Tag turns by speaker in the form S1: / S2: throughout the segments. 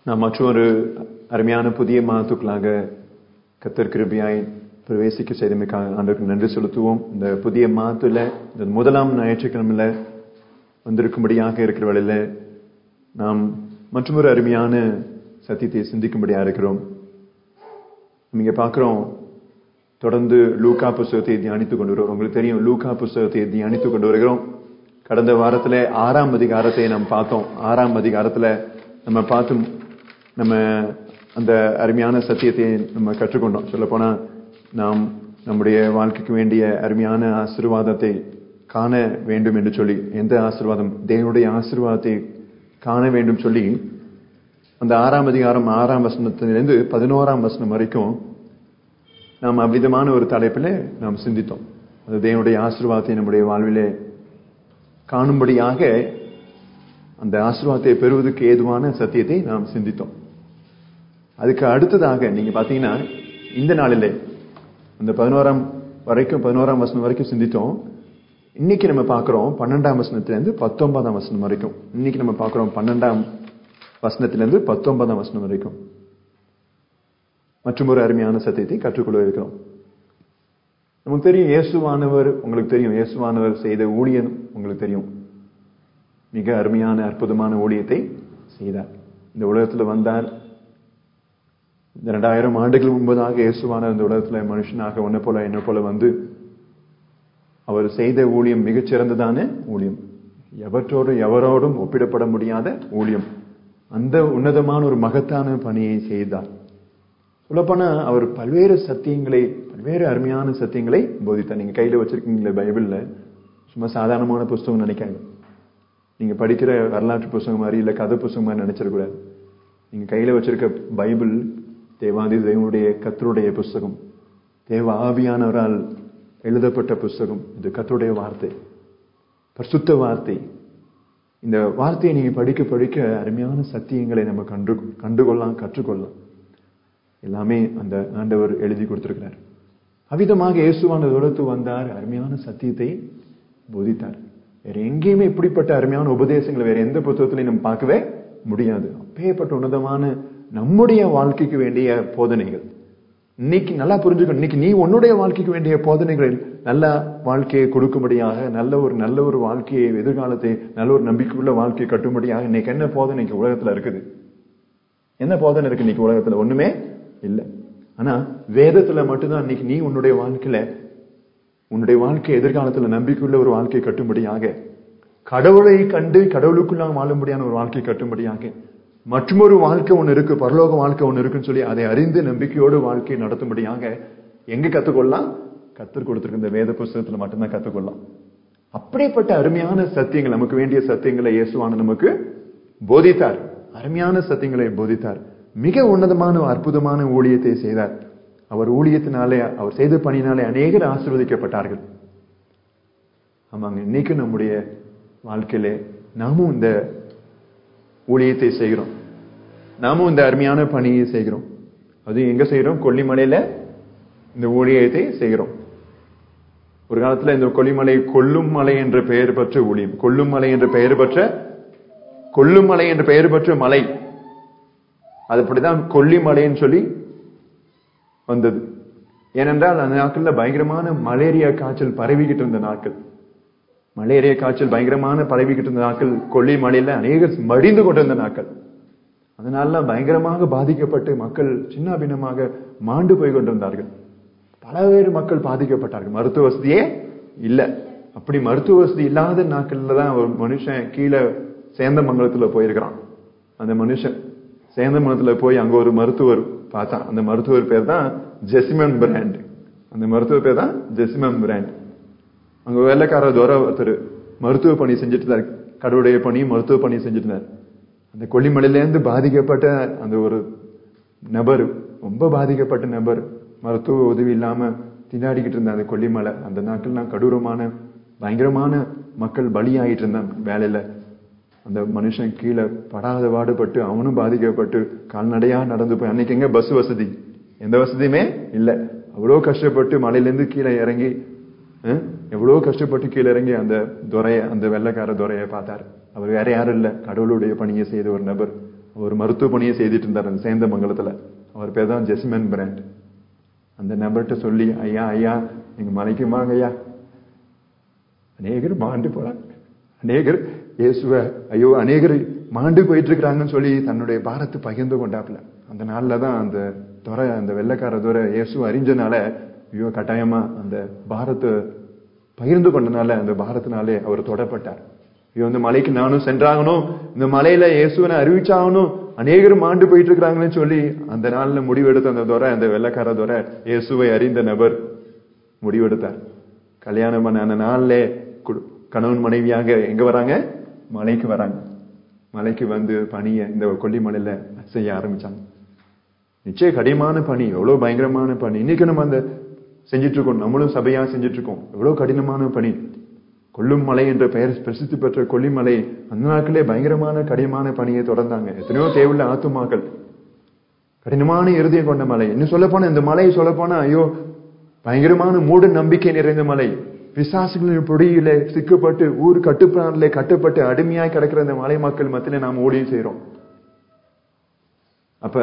S1: நாம் மற்றொரு அருமையான புதிய மாதத்துக்களாக கத்தர் கிருபியாய் பிரவேசிக்க செய்தமைக்காக ஆண்டவருக்கு நன்றி செலுத்துவோம் இந்த புதிய மாதத்துல இந்த முதலாம் ஞாயிற்றுக்கிழமையில வந்திருக்கும்படியாக இருக்கிற வேளையில நாம் மற்றொரு அருமையான சத்தியத்தை சிந்திக்கும்படியா இருக்கிறோம் நீங்க பார்க்கிறோம் தொடர்ந்து லூகா புஸ்தகத்தை தியானித்துக் கொண்டு வருகிறோம் உங்களுக்கு தெரியும் லூகா புஸ்தகத்தை தியானித்துக் கொண்டு வருகிறோம் கடந்த வாரத்துல ஆறாம் அதிகாரத்தை நாம் பார்த்தோம் ஆறாம் அதிகாரத்துல நம்ம பார்த்து நம்ம அந்த அருமையான சத்தியத்தை நம்ம கற்றுக்கொண்டோம் சொல்ல போனா நாம் நம்முடைய வாழ்க்கைக்கு வேண்டிய அருமையான ஆசீர்வாதத்தை காண வேண்டும் என்று சொல்லி எந்த ஆசீர்வாதம் தேவனுடைய ஆசீர்வாதத்தை காண வேண்டும் சொல்லி அந்த ஆறாம் அதிகாரம் ஆறாம் வசனத்திலிருந்து பதினோராம் வசனம் வரைக்கும் நாம் அவ்விதமான ஒரு தலைப்பில் நாம் சிந்தித்தோம் அது தேவனுடைய ஆசீர்வாதத்தை நம்முடைய வாழ்விலே காணும்படியாக அந்த ஆசீர்வாதத்தை பெறுவதற்கு ஏதுவான சத்தியத்தை நாம் சிந்தித்தோம் அதுக்கு அடுத்ததாக நீங்க பாத்தீங்கன்னா இந்த நாளிலே அந்த பதினோராம் வரைக்கும் பதினோராம் வசனம் வரைக்கும் சிந்தித்தோம் இன்னைக்கு நம்ம பார்க்கிறோம் பன்னெண்டாம் வசனத்திலிருந்து பத்தொன்பதாம் வசனம் வரைக்கும் இன்னைக்கு நம்ம பார்க்கிறோம் பன்னெண்டாம் வசனத்திலிருந்து பத்தொன்பதாம் வசனம் வரைக்கும் மற்றும் ஒரு அருமையான சத்தியத்தை கற்றுக்கொள்ள இருக்கிறோம் நமக்கு தெரியும் இயேசுவானவர் உங்களுக்கு தெரியும் இயேசுவானவர் செய்த ஊழியன் உங்களுக்கு தெரியும் மிக அருமையான அற்புதமான ஊழியத்தை செய்தார் இந்த உலகத்துல வந்தார் இந்த ரெண்டாயிரம் ஆண்டுகள் முன்பதாக இயேசுவான இந்த உலகத்துல மனுஷனாக ஒன்ன போல என்ன போல வந்து அவர் செய்த ஊழியம் மிகச்சிறந்ததான ஊழியம் எவற்றோடு எவரோடும் ஒப்பிடப்பட முடியாத ஊழியம் அந்த உன்னதமான ஒரு மகத்தான பணியை செய்தார் சொல்லப்போனா அவர் பல்வேறு சத்தியங்களை பல்வேறு அருமையான சத்தியங்களை போதித்தார் நீங்க கையில வச்சிருக்கீங்களே பைபிள்ல சும்மா சாதாரணமான புஸ்தகம் நினைக்காங்க நீங்க படிக்கிற வரலாற்று புஸ்தகம் மாதிரி இல்ல கதை புஸ்தகம் மாதிரி நினைச்சிடக்கூடாது நீங்க கையில வச்சிருக்க பைபிள் தேவாதி தேவனுடைய கத்தருடைய புஸ்தகம் தேவ ஆவியானவரால் எழுதப்பட்ட புஸ்தகம் இது கத்தருடைய வார்த்தை பரிசுத்த வார்த்தை இந்த வார்த்தையை நீங்க படிக்க படிக்க அருமையான சத்தியங்களை நம்ம கண்டு கண்டுகொள்ளலாம் கற்றுக்கொள்ளலாம் எல்லாமே அந்த ஆண்டவர் எழுதி கொடுத்திருக்கிறார் அவிதமாக இயேசுவான தூரத்து வந்தார் அருமையான சத்தியத்தை போதித்தார் வேற எங்கேயுமே இப்படிப்பட்ட அருமையான உபதேசங்களை வேற எந்த புத்தகத்திலையும் நம்ம பார்க்கவே முடியாது அப்பேற்பட்ட உன்னதமான நம்முடைய வாழ்க்கைக்கு வேண்டிய போதனைகள் இன்னைக்கு நல்லா புரிஞ்சுக்கணும் இன்னைக்கு நீ உன்னுடைய வாழ்க்கைக்கு வேண்டிய போதனைகள் நல்ல வாழ்க்கையை கொடுக்கும்படியாக நல்ல ஒரு நல்ல ஒரு வாழ்க்கையை எதிர்காலத்தை நல்ல ஒரு நம்பிக்கையுள்ள வாழ்க்கையை கட்டும்படியாக இன்னைக்கு என்ன போதனைக்கு உலகத்துல இருக்குது என்ன போதனை இருக்கு இன்னைக்கு உலகத்துல ஒண்ணுமே இல்ல ஆனா வேதத்துல மட்டும்தான் இன்னைக்கு நீ உன்னுடைய வாழ்க்கையில உன்னுடைய வாழ்க்கை எதிர்காலத்துல நம்பிக்கையுள்ள ஒரு வாழ்க்கை கட்டும்படியாக கடவுளை கண்டு கடவுளுக்குள்ள வாழும்படியான ஒரு வாழ்க்கை கட்டும்படியாக மற்றொரு வாழ்க்கை ஒன்று இருக்கு பரலோக வாழ்க்கை ஒன்று இருக்குன்னு சொல்லி அதை அறிந்து நம்பிக்கையோடு வாழ்க்கையை நடத்தும்படியாக எங்க கத்துக்கொள்ளலாம் கத்தர் கொடுத்திருக்க இந்த வேத புஸ்தகத்துல மட்டும்தான் கத்துக்கொள்ளலாம் அப்படிப்பட்ட அருமையான சத்தியங்கள் நமக்கு வேண்டிய சத்தியங்களை இயேசுவான நமக்கு போதித்தார் அருமையான சத்தியங்களை போதித்தார் மிக உன்னதமான அற்புதமான ஊழியத்தை செய்தார் அவர் ஊழியத்தினாலே அவர் செய்த பணியினாலே அநேகர் ஆசிர்வதிக்கப்பட்டார்கள் ஆமாங்க இன்னைக்கு நம்முடைய வாழ்க்கையில நாமும் இந்த ஊழியத்தை செய்கிறோம் நாமும் இந்த அருமையான பணியை செய்கிறோம் அது எங்க செய்யறோம் கொல்லிமலையில இந்த ஊழியத்தை செய்கிறோம் ஒரு காலத்துல இந்த கொல்லிமலை கொல்லும் மலை என்ற பெயர் பெற்ற ஊழியம் கொல்லும் மலை என்ற பெயர் பெற்ற கொல்லும் மலை என்ற பெயர் பெற்ற மலை அது அப்படிதான் கொல்லிமலைன்னு சொல்லி வந்தது ஏனென்றால் அந்த நாட்கள்ல பயங்கரமான மலேரியா காய்ச்சல் பரவிக்கிட்டு இருந்த நாட்கள் மலேரியா காய்ச்சல் பயங்கரமான பரவிக்கிட்டு இருந்த நாட்கள் கொல்லிமலையில அநேக மடிந்து கொண்டிருந்த நாட்கள் அதனால பயங்கரமாக பாதிக்கப்பட்டு மக்கள் சின்ன பின்னமாக மாண்டு போய் கொண்டிருந்தார்கள் பலவேறு மக்கள் பாதிக்கப்பட்டார்கள் மருத்துவ வசதியே இல்ல அப்படி மருத்துவ வசதி இல்லாத நாட்கள்ல தான் ஒரு மனுஷன் கீழே சேந்தமங்கலத்துல போயிருக்கிறான் அந்த மனுஷன் சேந்தமங்கலத்துல போய் அங்க ஒரு மருத்துவர் பார்த்தான் அந்த மருத்துவர் பேர் தான் ஜெசிமன் பிராண்ட் அந்த மருத்துவர் பேர் தான் ஜெசிமன் பிராண்ட் அங்க வேலைக்கார தோற ஒருத்தர் மருத்துவ பணி செஞ்சுட்டு இருந்தார் கடவுடைய பணி மருத்துவ பணி செஞ்சுட்டு இருந்தார் அந்த கொல்லிமலையிலேருந்து பாதிக்கப்பட்ட அந்த ஒரு நபர் ரொம்ப பாதிக்கப்பட்ட நபர் மருத்துவ உதவி இல்லாம திண்டாடிக்கிட்டு இருந்த அந்த கொல்லிமலை அந்த நாட்கள்லாம் கடூரமான பயங்கரமான மக்கள் பலியாயிட்டு இருந்தான் வேலையில அந்த மனுஷன் கீழே படாத பாடுபட்டு அவனும் பாதிக்கப்பட்டு கால்நடையா நடந்து போய் அன்னைக்கு எங்க பஸ் வசதி எந்த வசதியுமே இல்ல அவ்வளோ கஷ்டப்பட்டு மலையிலேருந்து கீழே இறங்கி எவ்வளவு கஷ்டப்பட்டு கீழே இறங்கி அந்த துறைய அந்த வெள்ளக்கார துறைய பார்த்தார் அவர் வேற யாரும் இல்ல கடவுளுடைய பணியை செய்த ஒரு நபர் ஒரு மருத்துவ பணியை செய்துட்டு இருந்தார் அந்த சேந்தமங்கலத்துல அவர் பேர் தான் ஜெஸ்மன் பிராண்ட் அந்த நபர்கிட்ட சொல்லி ஐயா ஐயா நீங்க மலைக்கு வாங்க ஐயா அநேகர் மாண்டு போறாங்க அநேகர் இயேசுவ ஐயோ அநேகர் மாண்டு போயிட்டு இருக்கிறாங்கன்னு சொல்லி தன்னுடைய பாரத்தை பகிர்ந்து கொண்டாப்புல அந்த நாள்ல தான் அந்த துறை அந்த வெள்ளக்கார துறை இயேசு அறிஞ்சனால ஐயோ கட்டாயமா அந்த பாரத்தை பகிர்ந்து கொண்டனால அந்த பாரத்தினாலே அவர் தொடப்பட்டார் ஐயோ இந்த மலைக்கு நானும் சென்றாகணும் இந்த மலையில இயேசுவனை அறிவிச்சாகணும் அநேகரும் மாண்டு போயிட்டு இருக்கிறாங்கன்னு சொல்லி அந்த நாள்ல முடிவெடுத்த அந்த துறை அந்த வெள்ளக்கார துறை இயேசுவை அறிந்த நபர் முடிவெடுத்தார் கல்யாணம் பண்ண அந்த நாள்ல கு- கணவன் மனைவியாக எங்க வராங்க மலைக்கு வராங்க மலைக்கு வந்து பணிய இந்த கொல்லிமலையில செய்ய ஆரம்பிச்சாங்க நிச்சய கடினமான பணி எவ்வளவு பயங்கரமான பணி இன்னைக்கு நம்ம அந்த செஞ்சிட்டு இருக்கோம் நம்மளும் சபையா செஞ்சிட்டு இருக்கோம் எவ்வளவு கடினமான பணி கொல்லும் மலை என்ற பெயர் பிரசித்தி பெற்ற கொல்லிமலை அந்த நாட்களே பயங்கரமான கடினமான பணியை தொடர்ந்தாங்க எத்தனையோ தேவையுள்ள ஆத்துமாக்கள் கடினமான இருதயம் கொண்ட மலை இன்னும் சொல்ல போனா இந்த மலையை சொல்ல போனா ஐயோ பயங்கரமான மூட நம்பிக்கை நிறைந்த மலை பிசாசுகளின் பொடியில சிக்கப்பட்டு ஊர் கட்டுப்பாடுல கட்டுப்பட்டு அடிமையாய் கிடக்கிற இந்த மலை மக்கள் மத்தியில நாம் ஊழியம் செய்றோம் அப்ப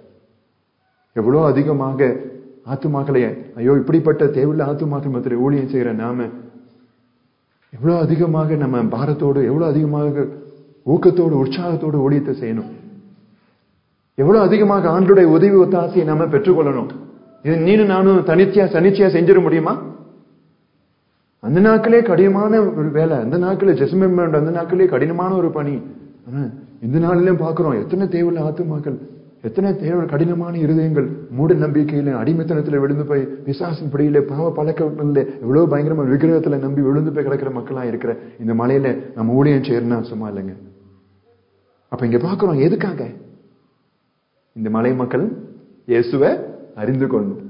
S1: எவ்வளவு அதிகமாக ஆத்துமாக்களை ஐயோ இப்படிப்பட்ட தேவையுள்ள ஆத்துமாக்கள் மத்தியில ஊழியம் செய்யற நாம எவ்வளவு அதிகமாக நம்ம பாரத்தோடு எவ்வளவு அதிகமாக ஊக்கத்தோடு உற்சாகத்தோடு ஊழியத்தை செய்யணும் எவ்வளவு அதிகமாக ஆண்டுடைய உதவி ஒத்தாசையை நாம பெற்றுக்கொள்ளணும் இது நீனும் நானும் தனிச்சையா சனிச்சையா செஞ்சிட முடியுமா அந்த நாட்களே கடினமான ஒரு வேலை அந்த நாட்களே ஜெஸ்மெண்ட் அந்த நாட்களே கடினமான ஒரு பணி ஆனா இந்த நாளிலும் பார்க்கிறோம் எத்தனை தேவையுள்ள ஆத்துமாக்கள் எத்தனை தேவை கடினமான இருதயங்கள் மூட நம்பிக்கையில அடிமைத்தனத்துல விழுந்து போய் பிசாசின் பிடியில பாவ பழக்கங்கள்ல எவ்வளவு பயங்கரமா விக்கிரகத்துல நம்பி விழுந்து போய் கிடக்கிற மக்களா இருக்கிற இந்த மலையில நம்ம ஊழியம் செய்யறனா சும்மா இல்லைங்க அப்ப இங்க பார்க்கிறோம் எதுக்காக இந்த மலை மக்கள் இயேசுவை அறிந்து கொள்ளணும்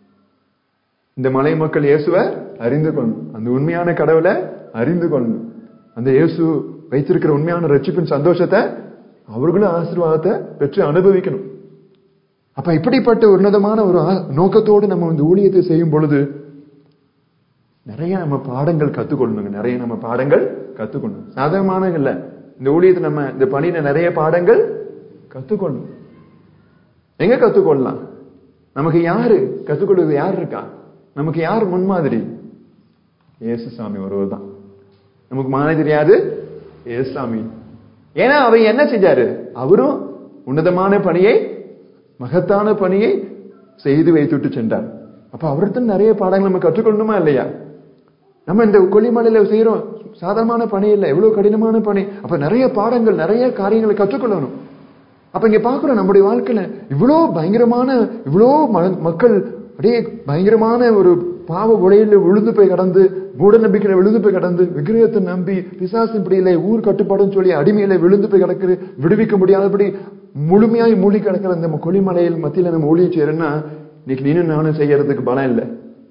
S1: இந்த மலை மக்கள் இயேசுவை அறிந்து கொள்ளணும் அந்த உண்மையான கடவுளை அறிந்து கொள்ளணும் அந்த இயேசு வைத்திருக்கிற உண்மையான ரட்சிப்பின் சந்தோஷத்தை அவர்களும் ஆசீர்வாதத்தை பெற்று அனுபவிக்கணும் அப்ப இப்படிப்பட்ட உன்னதமான ஒரு ஆ- நோக்கத்தோடு நம்ம இந்த ஊழியத்தை செய்யும் பொழுது நிறைய நம்ம பாடங்கள் கத்துக்கொள்ளணுங்க நிறைய நம்ம பாடங்கள் கத்துக்கொள்ளணும் சாதாரணமான இல்ல இந்த ஊழியத்தை நம்ம இந்த பணியில நிறைய பாடங்கள் கத்துக்கொள்ளணும் எங்க கத்துக்கொள்ளலாம் நமக்கு யாரு கத்துக்கொள்வது யார் இருக்கா நமக்கு யார் முன்மாதிரி இயேசு சாமி ஒருவர் தான் நமக்கு மாதிரி யாரு இயேசு சாமி ஏன்னா அவர் என்ன செஞ்சாரு அவரும் உன்னதமான பணியை மகத்தான பணியை செய்து வைத்துட்டு சென்றார் அப்ப அவர்கிட்ட நிறைய பாடங்கள் நம்ம கற்றுக்கொள்ளணுமா இல்லையா நம்ம இந்த கொல்லிமலையில செய்யறோம் சாதாரணமான பணி இல்லை எவ்வளவு கடினமான பணி அப்ப நிறைய பாடங்கள் நிறைய காரியங்களை கற்றுக்கொள்ளணும் அப்ப இங்க பாக்குறோம் நம்முடைய வாழ்க்கையில இவ்வளோ பயங்கரமான இவ்வளோ ம- மக்கள் அப்படியே பயங்கரமான ஒரு பாவ உடையில விழுந்து போய் கடந்து மூட நம்பிக்கையில விழுந்து போய் கடந்து விக்கிரகத்தை நம்பி பிசாசின் பிடியில ஊர் கட்டுப்பாடுன்னு சொல்லி அடிமையில விழுந்து போய் கிடக்குது விடுவிக்க முடியாதபடி முழுமையாய் மூழ்கி கிடக்கிற அந்த கொல்லிமலையில் மத்தியில நம்ம ஊழியம் செய்யறோம்னா இன்னைக்கு நீனும் நானும் செய்யறதுக்கு பலம் இல்லை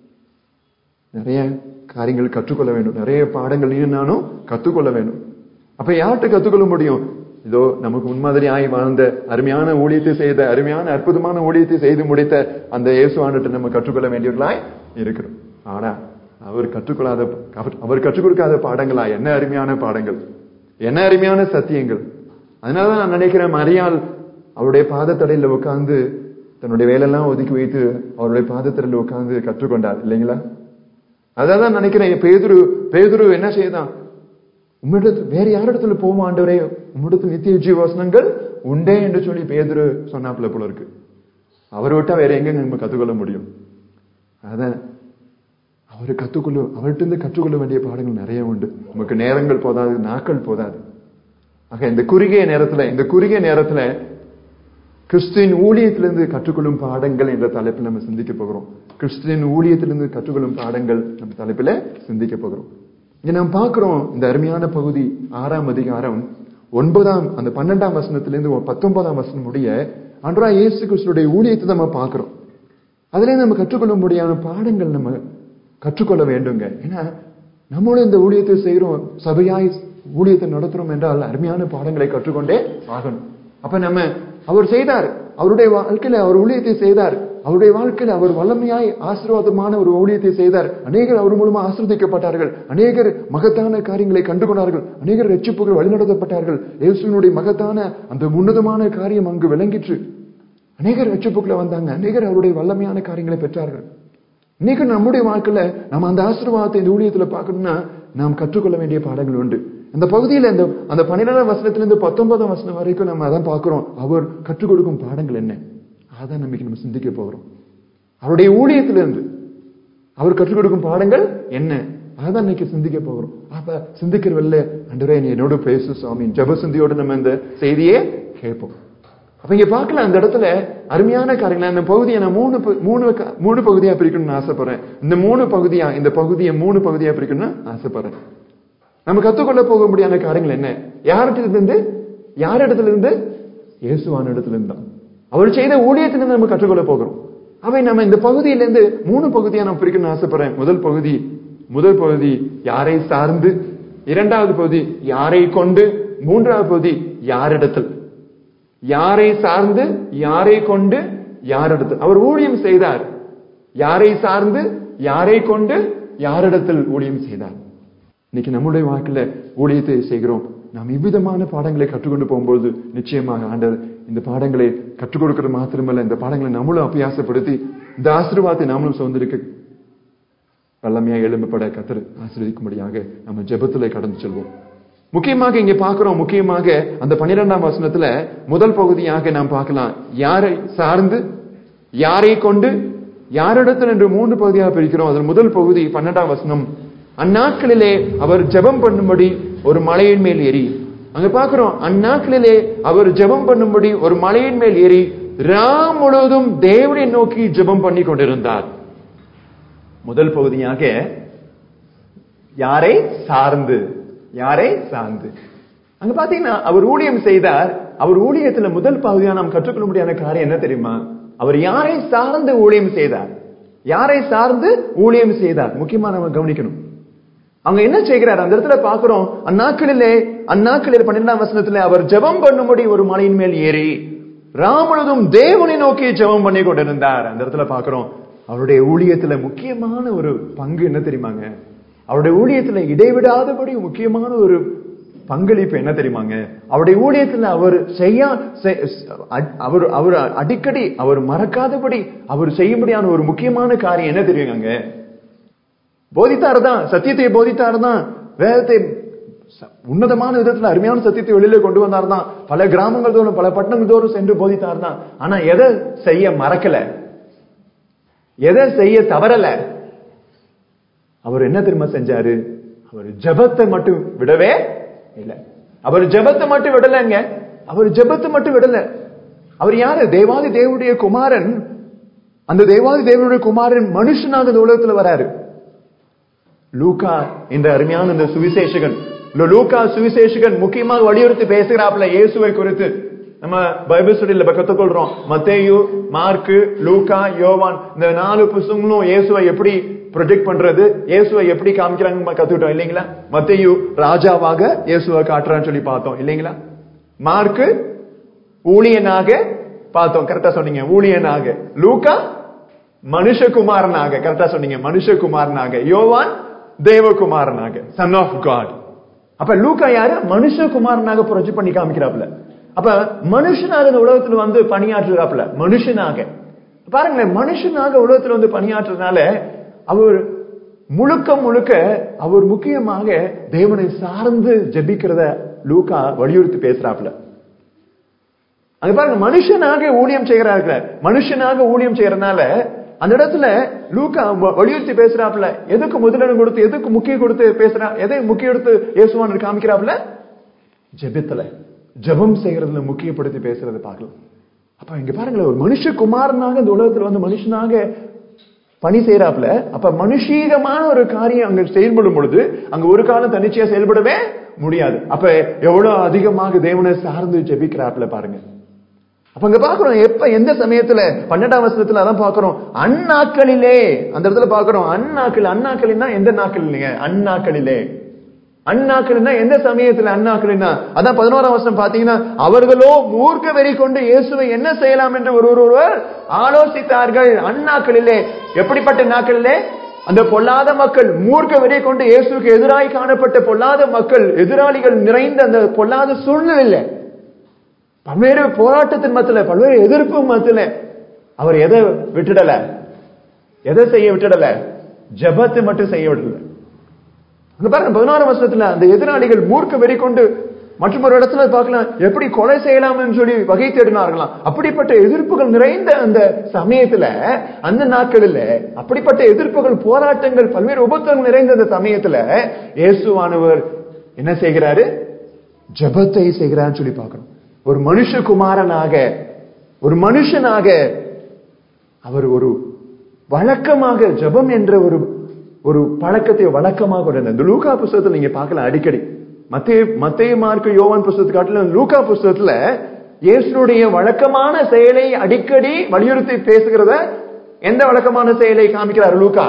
S1: நிறைய காரியங்கள் கற்றுக்கொள்ள வேண்டும் நிறைய பாடங்கள் நீயும் நானும் கற்றுக்கொள்ள வேண்டும் அப்ப யார்கிட்ட கற்றுக்கொள்ள முடியும் இதோ நமக்கு முன்மாதிரியாய் வாழ்ந்த அருமையான ஊழியத்தை செய்த அருமையான அற்புதமான ஊழியத்தை செய்து முடித்த அந்த இயேசுவானிட்ட நம்ம கற்றுக்கொள்ள வேண்டியவர்களாய் இருக்கிறோம் ஆனா அவர் கற்றுக்கொள்ளாத அவர்- அவர் கற்றுக் கொடுக்காத பாடங்களா என்ன அருமையான பாடங்கள் என்ன அருமையான சத்தியங்கள் அதனாலதான் நான் நினைக்கிறேன் மரியாள் அவருடைய பாதத்தடையில உட்கார்ந்து தன்னுடைய வேலையெல்லாம் ஒதுக்கி வைத்து அவருடைய பாதத்தடையில உட்கார்ந்து கற்றுக்கொண்டார் இல்லைங்களா அதான் நினைக்கிறேன் பேதுரு பேதுரு என்ன செய்தான் உம்மிடத்து வேற யாரிடத்துல போவோம் ஆண்டவரே உம்மிடத்து நித்திய ஜீவசனங்கள் உண்டே என்று சொல்லி பேதுரு சொன்னாப்புல போல இருக்கு அவரை விட்டா வேற எங்க நம்ம கத்துக்கொள்ள முடியும் அதான் அவர் கத்துக்கொள்ள அவர்கிட்ட இருந்து கற்றுக்கொள்ள வேண்டிய பாடங்கள் நிறைய உண்டு நமக்கு நேரங்கள் போதாது நாட்கள் போதாது ஆக இந்த குறுகிய நேரத்துல இந்த குறுகிய நேரத்துல கிறிஸ்துவின் ஊழியத்திலிருந்து கற்றுக்கொள்ளும் பாடங்கள் என்ற தலைப்பில் நம்ம சிந்திக்க போகிறோம் கிறிஸ்துவின் ஊழியத்திலிருந்து கற்றுக்கொள்ளும் பாடங்கள் நம்ம தலைப்பில் சிந்திக்க போகிறோம் இங்க நாம் பார்க்கிறோம் இந்த அருமையான பகுதி ஆறாம் அதிகாரம் ஒன்பதாம் அந்த பன்னெண்டாம் வசனத்திலிருந்து பத்தொன்பதாம் வசனம் முடிய அன்றா இயேசு கிறிஸ்துடைய ஊழியத்தை நம்ம பார்க்கிறோம் அதுல நம்ம கற்றுக்கொள்ள முடியாத பாடங்கள் நம்ம கற்றுக்கொள்ள வேண்டுங்க ஏன்னா நம்மளும் இந்த ஊழியத்தை செய்கிறோம் சபையாய் ஊழியத்தை நடத்துறோம் என்றால் அருமையான பாடங்களை கற்றுக்கொண்டே ஆகணும் அப்ப நம்ம அவர் செய்தார் அவருடைய வாழ்க்கையில அவர் ஊழியத்தை செய்தார் அவருடைய வாழ்க்கையில அவர் வல்லமையாய் ஆசீர்வாதமான ஒரு ஊழியத்தை செய்தார் அநேகர் அவர் மூலமா ஆசிர்வதிக்கப்பட்டார்கள் அநேகர் மகத்தான காரியங்களை கண்டுகொண்டார்கள் அநேகர் ரட்சிப்புகள் வழிநடத்தப்பட்டார்கள் இயேசுவினுடைய மகத்தான அந்த உன்னதமான காரியம் அங்கு விளங்கிற்று அநேகர் ரட்சிப்புக்குள்ள வந்தாங்க அநேகர் அவருடைய வல்லமையான காரியங்களை பெற்றார்கள் இன்னைக்கு நம்முடைய வாழ்க்கையில நம்ம அந்த ஆசீர்வாதத்தை இந்த ஊழியத்துல பார்க்கணும்னா நாம் கற்றுக்கொள்ள வேண்டிய பாடங்கள் உண்டு அந்த பகுதியில இந்த அந்த பன்னிரெண்டாம் வசனத்திலிருந்து பத்தொன்பதாம் வசனம் வரைக்கும் நம்ம அதான் பார்க்கிறோம் அவர் கற்றுக் கொடுக்கும் பாடங்கள் என்ன அதான் நமக்கு நம்ம சிந்திக்க போகிறோம் அவருடைய ஊழியத்திலிருந்து அவர் கற்றுக் கொடுக்கும் பாடங்கள் என்ன அதான் இன்னைக்கு சிந்திக்க போகிறோம் அப்ப சிந்திக்கிறவல்ல அன்றரே நீ என்னோட பேசு சுவாமி ஜப சிந்தியோட நம்ம இந்த செய்தியே கேட்போம் அப்ப இங்க பார்க்கலாம் அந்த இடத்துல அருமையான காரியங்கள் இந்த பகுதியை நான் மூணு ப- மூணு க- மூணு பகுதியா பிரிக்கணும்னு ஆசைப்படுறேன் இந்த மூணு பகுதியா இந்த பகுதியை மூணு பகுதியா பிரிக்கணும்னு ஆசைப்படுறேன் நம்ம கத்துக்கொள்ள போக முடியாத காரியங்கள் என்ன யாரிடத்துல இருந்து யாரிடத்துல இருந்து இயேசுவான இடத்துல இருந்து தான் அவர் செய்த ஊழியத்திலிருந்து நம்ம கற்றுக்கொள்ள போகிறோம் அவை நம்ம இந்த பகுதியிலிருந்து மூணு பகுதியா நான் பிரிக்கணும்னு ஆசைப்படுறேன் முதல் பகுதி முதல் பகுதி யாரை சார்ந்து இரண்டாவது பகுதி யாரை கொண்டு மூன்றாவது பகுதி யாரிடத்தில் யாரை சார்ந்து யாரை கொண்டு யாரிடத்தில் அவர் ஊழியம் செய்தார் யாரை சார்ந்து யாரை கொண்டு யாரிடத்தில் ஊழியம் செய்தார் இன்னைக்கு நம்முடைய வாழ்க்கையில ஊழியத்தை செய்கிறோம் நாம் இவ்விதமான பாடங்களை கற்றுக்கொண்டு போகும்போது நிச்சயமாக ஆண்டவர் இந்த பாடங்களை கற்றுக் கொடுக்கிறது மாத்திரமல்ல இந்த பாடங்களை நம்மளும் அபியாசப்படுத்தி இந்த ஆசீர்வாதத்தை நாமளும் சுதந்திரிக்க வல்லமையா எழும்பப்பட கத்தர் ஆசீர்வதிக்கும்படியாக நம்ம ஜெபத்துல கடந்து செல்வோம் முக்கியமாக இங்க பார்க்கிறோம் முக்கியமாக அந்த பன்னிரெண்டாம் வசனத்துல முதல் பகுதியாக நாம் பார்க்கலாம் யாரை சார்ந்து யாரை கொண்டு யாரிடத்தில் என்று மூன்று பகுதியாக பிரிக்கிறோம் அதில் முதல் பகுதி பன்னெண்டாம் வசனம் அந்நாட்களிலே அவர் ஜெபம் பண்ணும்படி ஒரு மலையின் மேல் ஏறி அங்க பார்க்கிறோம் அந்நாட்களிலே அவர் ஜெபம் பண்ணும்படி ஒரு மலையின் மேல் ஏறி ரா முழுவதும் தேவனை நோக்கி ஜெபம் பண்ணி கொண்டிருந்தார் முதல் பகுதியாக யாரை சார்ந்து யாரை சார்ந்து அங்க பாத்தீங்கன்னா அவர் ஊழியம் செய்தார் அவர் ஊழியத்துல முதல் பகுதியா நாம் கற்றுக்கொள்ள முடியாத காரியம் என்ன தெரியுமா அவர் யாரை சார்ந்து ஊழியம் செய்தார் யாரை சார்ந்து ஊழியம் செய்தார் முக்கியமா நம்ம கவனிக்கணும் அவங்க என்ன செய்கிறார் அந்த இடத்துல பாக்குறோம் அந்நாட்களிலே அந்நாட்களில் பன்னிரெண்டாம் வசனத்துல அவர் ஜெபம் பண்ணும்படி ஒரு மலையின் மேல் ஏறி ராமனதும் தேவனை நோக்கி ஜெபம் பண்ணி கொண்டிருந்தார் அந்த இடத்துல பாக்குறோம் அவருடைய ஊழியத்துல முக்கியமான ஒரு பங்கு என்ன தெரியுமாங்க அவருடைய ஊழியத்துல இடைவிடாதபடி முக்கியமான ஒரு பங்களிப்பு என்ன தெரியுமாங்க அவருடைய ஊழியத்துல அவர் செய்ய செ- அ- அவர் அவர் அடிக்கடி அவர் மறக்காதபடி அவர் செய்யும்படியான ஒரு முக்கியமான காரியம் என்ன தெரியுங்க போதித்தார் தான் சத்தியத்தை போதித்தார் தான் வேதத்தை ச- உன்னதமான விதத்துல அருமையான சத்தியத்தை வெளியில கொண்டு வந்தார் தான் பல கிராமங்கள் தோறும் பல பட்டணங்கள் தோறும் சென்று போதித்தார் தான் ஆனா எதை செய்ய மறக்கல எதை செய்ய தவறல அவர் என்ன தெரியுமா செஞ்சாரு அவர் ஜெபத்தை மட்டும் விடவே இல்ல அவர் ஜெபத்தை மட்டும் விடலங்க அவர் ஜெபத்தை மட்டும் விடல அவர் யாரு தேவாதி தேவனுடைய குமாரன் அந்த தேவாதி தேவனுடைய குமாரன் மனுஷனாக இந்த உலகத்துல வராரு லூகா என்ற அருமையான இந்த சுவிசேஷகன் லூ- லூகா சுவிசேஷகன் முக்கியமாக வலியுறுத்தி பேசுகிறாப்ல இயேசுவை குறித்து நம்ம பைபிள் ஸ்டடியில கத்துக்கொள்றோம் மத்தேயு மார்க்கு லூகா யோவான் இந்த நாலு புஸ்தகங்களும் இயேசுவை எப்படி ப்ரொஜெக்ட் பண்றது இயேசுவை எப்படி காமிக்கிறாங்க கத்துக்கிட்டோம் இல்லைங்களா மத்தேயு ராஜாவாக இயேசுவை காட்டுறான்னு சொல்லி பார்த்தோம் இல்லைங்களா மார்க்கு ஊழியனாக பார்த்தோம் கரெக்டா சொன்னீங்க ஊழியனாக லூகா மனுஷகுமாரனாக கரெக்டா சொன்னீங்க மனுஷகுமாரனாக யோவான் தேவகுமாரனாக சன் ஆஃப் காட் அப்ப லூக்கா யாரு மனுஷகுமாரனாக ப்ரொஜெக்ட் பண்ணி காமிக்கிறாப்ல அப்ப மனுஷனாக இந்த உலகத்துல வந்து பணியாற்றுறாப்ல மனுஷனாக பாருங்களேன் மனுஷனாக உலகத்துல வந்து பணியாற்றுறதுனால அவர் முழுக்க முழுக்க அவர் முக்கியமாக தேவனை சார்ந்து ஜெபிக்கிறத லூக்கா வலியுறுத்தி பேசுறாப்ல அங்க பாருங்க மனுஷனாக ஊழியம் செய்கிறார்கள் மனுஷனாக ஊழியம் செய்யறதுனால அந்த இடத்துல லூக்கா வ- வலியுறுத்தி பேசுறாப்புல எதுக்கு முதலிடம் கொடுத்து எதுக்கு முக்கியம் கொடுத்து பேசுறா எதை முக்கியம் எடுத்து இயேசுவான் காமிக்கிறாப்புல ஜெபத்துல ஜெபம் செய்யறதுல முக்கியப்படுத்தி பேசுறதை பார்க்கலாம் அப்ப இங்க பாருங்களேன் ஒரு மனுஷ குமாரனாக இந்த உலகத்துல வந்து மனுஷனாக பணி செய்யறாப்புல அப்ப மனுஷீகமான ஒரு காரியம் அங்க செயல்படும் பொழுது அங்க ஒரு காலம் தன்னிச்சையா செயல்படவே முடியாது அப்ப எவ்வளவு அதிகமாக தேவனை சார்ந்து ஜெபிக்கிறாப்புல பாருங்க அப்ப அங்க பாக்குறோம் எப்ப எந்த சமயத்துல பன்னெண்டாம் வருஷத்துல அதான் பாக்குறோம் அந்நாட்களிலே அந்த இடத்துல பாக்குறோம் அந்நாட்கள் அந்நாட்களின்னா எந்த நாட்கள் இல்லைங்க அந்நாட்களிலே அந்நாட்கள்னா எந்த சமயத்துல அந்நாட்கள்னா அதான் பதினோராம் வருஷம் பாத்தீங்கன்னா அவர்களோ மூர்க்க வெறி கொண்டு இயேசுவை என்ன செய்யலாம் என்று ஒருவர் ஒருவர் ஆலோசித்தார்கள் அந்நாட்களிலே எப்படிப்பட்ட நாட்களிலே அந்த பொல்லாத மக்கள் மூர்க்க வெறி கொண்டு இயேசுக்கு எதிராய் காணப்பட்ட பொல்லாத மக்கள் எதிராளிகள் நிறைந்த அந்த பொல்லாத சூழ்நிலையில பல்வேறு போராட்டத்தின் மத்தியில பல்வேறு எதிர்ப்பு மத்தியில அவர் எதை விட்டுடல எதை செய்ய விட்டுடல ஜபத்தை மட்டும் செய்ய விடல அங்க பாருங்க பதினாறு வருஷத்துல அந்த எதிராளிகள் மூர்க்க வெறி கொண்டு மற்றும் ஒரு இடத்துல பார்க்கலாம் எப்படி கொலை செய்யலாம்னு சொல்லி வகை தேடினார்களாம் அப்படிப்பட்ட எதிர்ப்புகள் நிறைந்த அந்த சமயத்துல அந்த நாட்களில் அப்படிப்பட்ட எதிர்ப்புகள் போராட்டங்கள் பல்வேறு உபத்திரங்கள் நிறைந்த அந்த சமயத்துல இயேசுவானவர் என்ன செய்கிறாரு ஜபத்தை செய்கிறான்னு சொல்லி பார்க்கணும் ஒரு மனுஷகுமாரனாக ஒரு மனுஷனாக அவர் ஒரு வழக்கமாக ஜபம் என்ற ஒரு ஒரு பழக்கத்தை வழக்கமாக கொண்டு இந்த லூகா புஸ்தகத்தில் நீங்க பார்க்கலாம் அடிக்கடி மத்திய மத்திய மார்க்கு யோவான் புஸ்தகத்தை காட்டிலும் லூகா புஸ்தகத்துல இயேசுடைய வழக்கமான செயலை அடிக்கடி வலியுறுத்தி பேசுகிறத எந்த வழக்கமான செயலை காமிக்கிறார் லூகா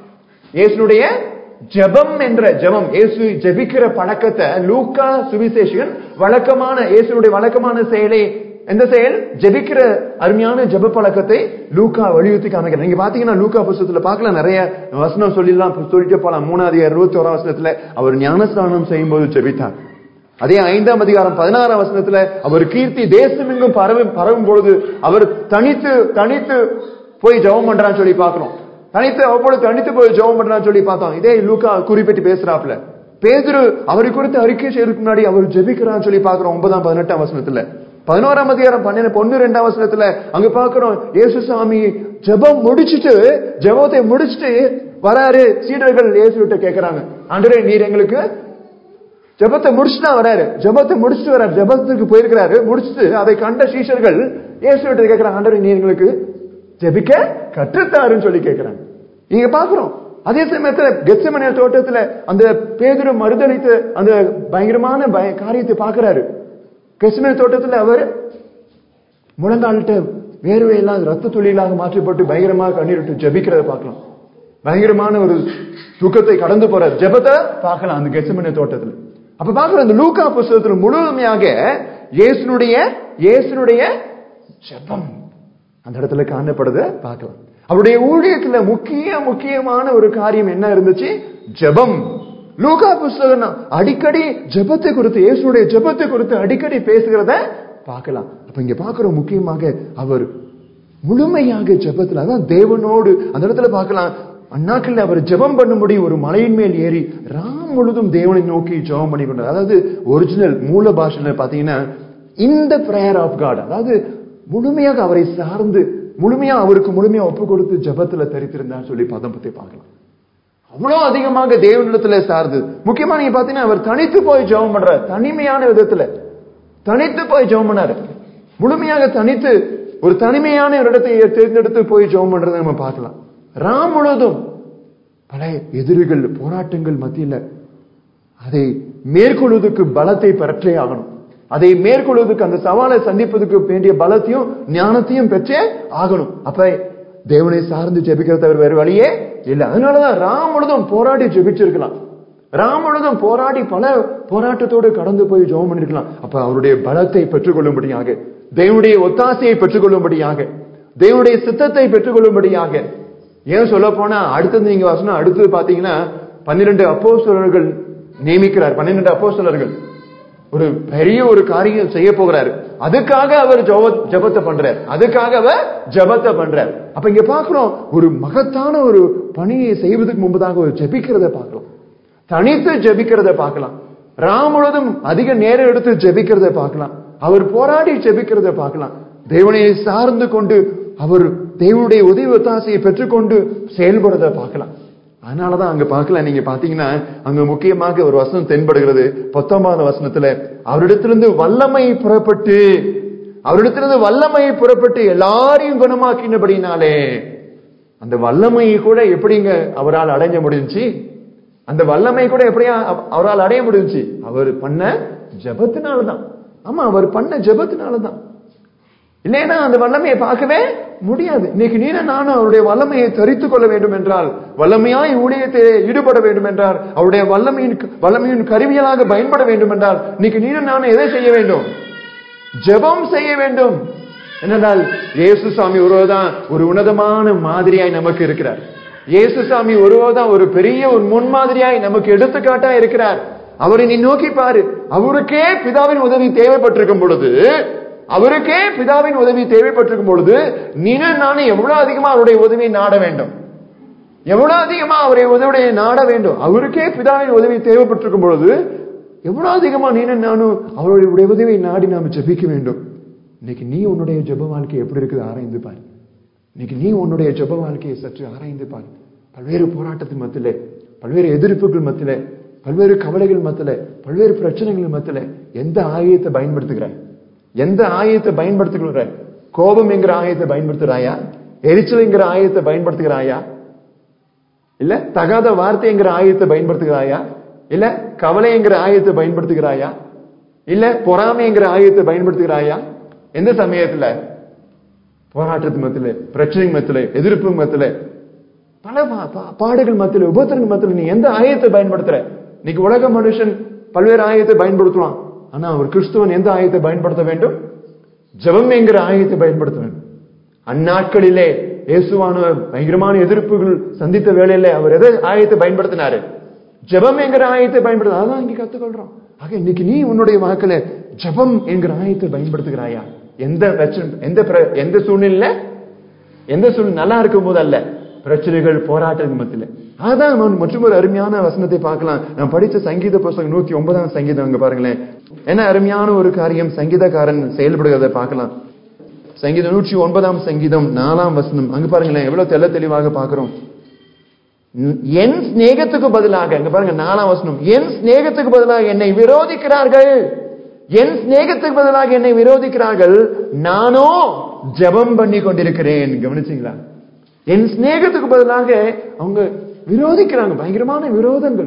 S1: இயேசுடைய ஜெபம் என்ற ஜெபம் இயேசு ஜெபிக்கிற பழக்கத்தை லூக்கா சுவிசேஷன் வழக்கமான இயேசுடைய வழக்கமான செயலை எந்த செயல் ஜெபிக்கிற அருமையான ஜெப பழக்கத்தை லூக்கா வலியுறுத்தி காமிக்கிறார் நீங்க பாத்தீங்கன்னா லூக்கா புஸ்தகத்துல பார்க்கலாம் நிறைய வசனம் சொல்லலாம் சொல்லிட்டு போலாம் மூணாவது இருபத்தி ஓராம் வசனத்துல அவர் ஞானஸ்தானம் செய்யும் போது ஜெபித்தார் அதே ஐந்தாம் அதிகாரம் பதினாறாம் வசனத்துல அவர் கீர்த்தி தேசமெங்கும் பரவும் பரவும் பொழுது அவர் தனித்து தனித்து போய் ஜெபம் பண்றான்னு சொல்லி பார்க்கிறோம் தனித்து அவ்வளவு தனித்து போய் ஜெபம் பண்றான்னு சொல்லி பார்த்தோம் இதே லூக்கா குறிப்பிட்டு பேசுறாப்ல பேதுரு அவரை குறித்து அறிக்கை செய்யறதுக்கு முன்னாடி அவர் ஜெபிக்கிறான்னு சொல்லி பார்க்கிறோம் ஒன்பதாம் பதினெட்டாம் வசனத்துல பதினோராம் அதிகாரம் பன்னெண்டு பொண்ணு ரெண்டாம் வசனத்துல அங்க பாக்குறோம் இயேசு சாமி ஜெபம் முடிச்சிட்டு ஜெபத்தை முடிச்சிட்டு வராரு சீடர்கள் இயேசு கிட்ட கேக்குறாங்க ஆண்டரே நீர் எங்களுக்கு ஜெபத்தை முடிச்சுட்டு தான் வராரு ஜெபத்தை முடிச்சுட்டு வராரு ஜெபத்துக்கு போயிருக்கிறாரு முடிச்சுட்டு அதை கண்ட சீஷர்கள் இயேசு கிட்ட கேக்குறாங்க ஆண்டரே நீர் எங்களுக்கு ஜெபிக்க கற்றுத்தாருன்னு சொல்லி கேக்குறாங்க நீங்க பாக்குறோம் அதே சமயத்துல கெச்சமன தோட்டத்துல அந்த பேதுரு மறுதளித்து அந்த பயங்கரமான பய- காரியத்தை பாக்குறாரு கெச்சமன தோட்டத்துல அவர் முழங்கால்கிட்ட வேர்வையெல்லாம் ரத்த துளிகளாக மாற்றப்பட்டு பயங்கரமாக கண்ணீர் விட்டு ஜெபிக்கிறத பார்க்கலாம் பயங்கரமான ஒரு துக்கத்தை கடந்து போற ஜெபத்தை பார்க்கலாம் அந்த கெச்சமன தோட்டத்துல அப்ப பார்க்கிறோம் இந்த லூக்கா புஸ்தகத்துல முழுமையாக இயேசுனுடைய இயேசுனுடைய ஜெபம் அந்த இடத்துல காணப்படுத பார்க்கலாம் அவருடைய ஊழியத்துல முக்கிய முக்கியமான ஒரு காரியம் என்ன இருந்துச்சு ஜெபம் லூகா புஸ்தகம் அடிக்கடி ஜெபத்தை குறித்து இயேசுடைய ஜெபத்தை குறித்து அடிக்கடி பேசுகிறத பார்க்கலாம் அப்ப இங்க பார்க்கிறோம் முக்கியமாக அவர் முழுமையாக ஜெபத்துல அதான் தேவனோடு அந்த இடத்துல பார்க்கலாம் அந்நாட்களில் அவர் ஜெபம் பண்ணும்படி ஒரு மலையின் மேல் ஏறி ராம் முழுதும் தேவனை நோக்கி ஜெபம் பண்ணி கொண்டார் அதாவது ஒரிஜினல் மூல பாஷையில பாத்தீங்கன்னா இந்த பிரேயர் ஆஃப் காட் அதாவது முழுமையாக அவரை சார்ந்து முழுமையா அவருக்கு முழுமையா ஒப்பு கொடுத்து ஜெபத்துல தரித்திருந்தான்னு சொல்லி பதம் பத்தி பார்க்கலாம் அவ்வளவு அதிகமாக தேவனிடத்துல சார்ந்து முக்கியமா நீங்க பாத்தீங்கன்னா அவர் தனித்து போய் ஜெபம் பண்றார் தனிமையான விதத்துல தனித்து போய் ஜெபம் பண்ணாரு முழுமையாக தனித்து ஒரு தனிமையான ஒரு இடத்தை தேர்ந்தெடுத்து போய் ஜெபம் பண்றதை நம்ம பார்க்கலாம் ராம் முழுவதும் பல எதிரிகள் போராட்டங்கள் மத்தியில அதை மேற்கொள்வதற்கு பலத்தை பெற்றே ஆகணும் அதை மேற்கொள்வதற்கு அந்த சவாலை சந்திப்பதற்கு வேண்டிய பலத்தையும் ஞானத்தையும் பெற்றே ஆகணும் அப்ப தேவனை சார்ந்து ஜெபிக்கிற தவிர வேறு வழியே இல்ல அதனாலதான் ராம் முழுதும் போராடி ஜெபிச்சிருக்கலாம் ராம் முழுதும் போராடி பல போராட்டத்தோடு கடந்து போய் ஜெபம் பண்ணிருக்கலாம் அப்ப அவருடைய பலத்தை பெற்றுக்கொள்ளும்படியாக தேவனுடைய ஒத்தாசையை பெற்றுக்கொள்ளும்படியாக தேவனுடைய சித்தத்தை பெற்றுக்கொள்ளும்படியாக ஏன் சொல்ல போனா அடுத்தது நீங்க வசனம் அடுத்தது பாத்தீங்கன்னா பன்னிரண்டு அப்போஸ்தலர்கள் நியமிக்கிறார் பன்னிரண்டு அப்போஸ்தலர்கள் ஒரு பெரிய ஒரு காரியம் செய்ய போகிறாரு அதுக்காக அவர் ஜெப- ஜெபத்தை பண்றார் அதுக்காக அவர் ஜெபத்தை பண்றார் அப்ப இங்க பாக்குறோம் ஒரு மகத்தான ஒரு பணியை செய்வதற்கு முன்பதாக ஒரு ஜெபிக்கிறத பார்க்கலாம் தனித்து ஜெபிக்கிறத பார்க்கலாம் ராம் முழுவதும் அதிக நேரம் எடுத்து ஜெபிக்கிறத பார்க்கலாம் அவர் போராடி ஜெபிக்கிறத பார்க்கலாம் தேவனை சார்ந்து கொண்டு அவர் தேவனுடைய உதவி ஒத்தாசையை பெற்றுக்கொண்டு செயல்படுறத பார்க்கலாம் அதனாலதான் அங்க பார்க்கலாம் நீங்க பாத்தீங்கன்னா அங்க முக்கியமாக ஒரு வசனம் தென்படுகிறது பத்தொன்பதாவது வசனத்துல அவரிடத்திலிருந்து வல்லமை புறப்பட்டு அவரிடத்திலிருந்து வல்லமை புறப்பட்டு எல்லாரையும் குணமாக்கினபடினாலே அந்த வல்லமையை கூட எப்படிங்க அவரால் அடைஞ்ச முடிஞ்சுச்சு அந்த வல்லமை கூட எப்படியா அவ- அவரால் அடைய முடிஞ்சுச்சு அவர் பண்ண ஜெபத்தினாலதான் ஆமா அவர் பண்ண ஜெபத்தினாலதான் இல்லைன்னா அந்த வல்லமையை பார்க்கவே முடியாது இன்னைக்கு நீன நானும் அவருடைய வல்லமையை தரித்துக் கொள்ள வேண்டும் என்றால் வல்லமையாய் ஊழியத்தை ஈடுபட வேண்டும் என்றால் அவருடைய வல்லமையின் வல்லமையின் கருவியலாக பயன்பட வேண்டும் என்றால் இன்னைக்கு நீன நானும் எதை செய்ய வேண்டும் ஜெபம் செய்ய வேண்டும் என்னென்றால் இயேசு சாமி ஒருவர்தான் ஒரு உன்னதமான மாதிரியாய் நமக்கு இருக்கிறார் இயேசு சாமி ஒருவர்தான் ஒரு பெரிய ஒரு முன்மாதிரியாய் நமக்கு எடுத்துக்காட்டா இருக்கிறார் அவரை நீ நோக்கி பாரு அவருக்கே பிதாவின் உதவி தேவைப்பட்டிருக்கும் பொழுது அவருக்கே பிதாவின் உதவி தேவைப்பட்டிருக்கும் பொழுது நீனும் நானும் எவ்வளவு அதிகமா அவருடைய உதவியை நாட வேண்டும் எவ்வளவு அதிகமா அவருடைய உதவியை நாட வேண்டும் அவருக்கே பிதாவின் உதவி தேவைப்பட்டிருக்கும் பொழுது எவ்வளவு அதிகமா நீனும் நானும் அவருடைய உதவியை நாடி நாம் ஜெபிக்க வேண்டும் இன்னைக்கு நீ உன்னுடைய ஜெப வாழ்க்கை எப்படி இருக்குது ஆராய்ந்து பார் இன்னைக்கு நீ உன்னுடைய ஜெப வாழ்க்கையை சற்று ஆராய்ந்து பார் பல்வேறு போராட்டத்தின் மத்தியில பல்வேறு எதிர்ப்புகள் மத்தியில பல்வேறு கவலைகள் மத்தியில பல்வேறு பிரச்சனைகள் மத்தியில எந்த ஆயுதத்தை பயன்படுத்துகிறாய் எந்த ஆயுதத்தை பயன்படுத்துகிற கோபம் என்கிற ஆயுதத்தை பயன்படுத்துறாயா எரிச்சல் என்கிற ஆயுதத்தை பயன்படுத்துகிறாயா இல்ல தகாத வார்த்தைங்கிற ஆயுதத்தை பயன்படுத்துகிறாயா இல்ல கவலைங்கிற ஆயுதத்தை பயன்படுத்துகிறாயா இல்ல பொறாமைங்கிற ஆயுதத்தை பயன்படுத்துகிறாயா எந்த சமயத்துல போராட்டத்து மத்தியில பிரச்சனை மத்தியில எதிர்ப்பு மத்தியில பல பா- பா- பாடுகள் மத்தியில உபத்திரங்கள் மத்தியில நீ எந்த ஆயத்தை பயன்படுத்துற இன்னைக்கு உலக மனுஷன் பல்வேறு ஆயத்தை பயன்படுத்துவான் ஆனா அவர் கிறிஸ்துவன் எந்த ஆயத்தை பயன்படுத்த வேண்டும் ஜெபம் என்கிற ஆயத்தை பயன்படுத்த வேண்டும் அந்நாட்களிலே இயேசுவானவர் பயங்கரமான எதிர்ப்புகள் சந்தித்த வேளையில அவர் எதை ஆயத்தை பயன்படுத்தினாரு ஜெபம் என்கிற ஆயத்தை பயன்படுத்த அதான் இங்க கத்துக்கொள்றோம் ஆக இன்னைக்கு நீ உன்னுடைய வாக்குல ஜெபம் என்கிற ஆயத்தை பயன்படுத்துகிறாயா எந்த பிரச்சனை எந்த பிர- எந்த சூழ்நிலை எந்த சூழ்நிலை நல்லா இருக்கும் போது அல்ல பிரச்சனைகள் போராட்டங்கள் மத்தியில அதான் நான் மற்றும் ஒரு அருமையான வசனத்தை பார்க்கலாம் நான் படிச்ச சங்கீத புஸ்தகம் நூத்தி ஒன்பதாம் சங்கீதம் அங்க பாருங்களேன் என்ன அருமையான ஒரு காரியம் சங்கீதக்காரன் செயல்படுகிறத பார்க்கலாம் சங்கீதம் நூற்றி ஒன்பதாம் சங்கீதம் நாலாம் வசனம் அங்க பாருங்களேன் எவ்வளவு தெள்ள தெளிவாக பார்க்கிறோம் என் சிநேகத்துக்கு பதிலாக இங்க பாருங்க நாலாம் வசனம் என் சிநேகத்துக்கு பதிலாக என்னை விரோதிக்கிறார்கள் என் சிநேகத்துக்கு பதிலாக என்னை விரோதிக்கிறார்கள் நானோ ஜெபம் பண்ணி கொண்டிருக்கிறேன் கவனிச்சீங்களா என் சிநேகத்துக்கு பதிலாக அவங்க விரோதிக்கிறாங்க பயங்கரமான விரோதங்கள்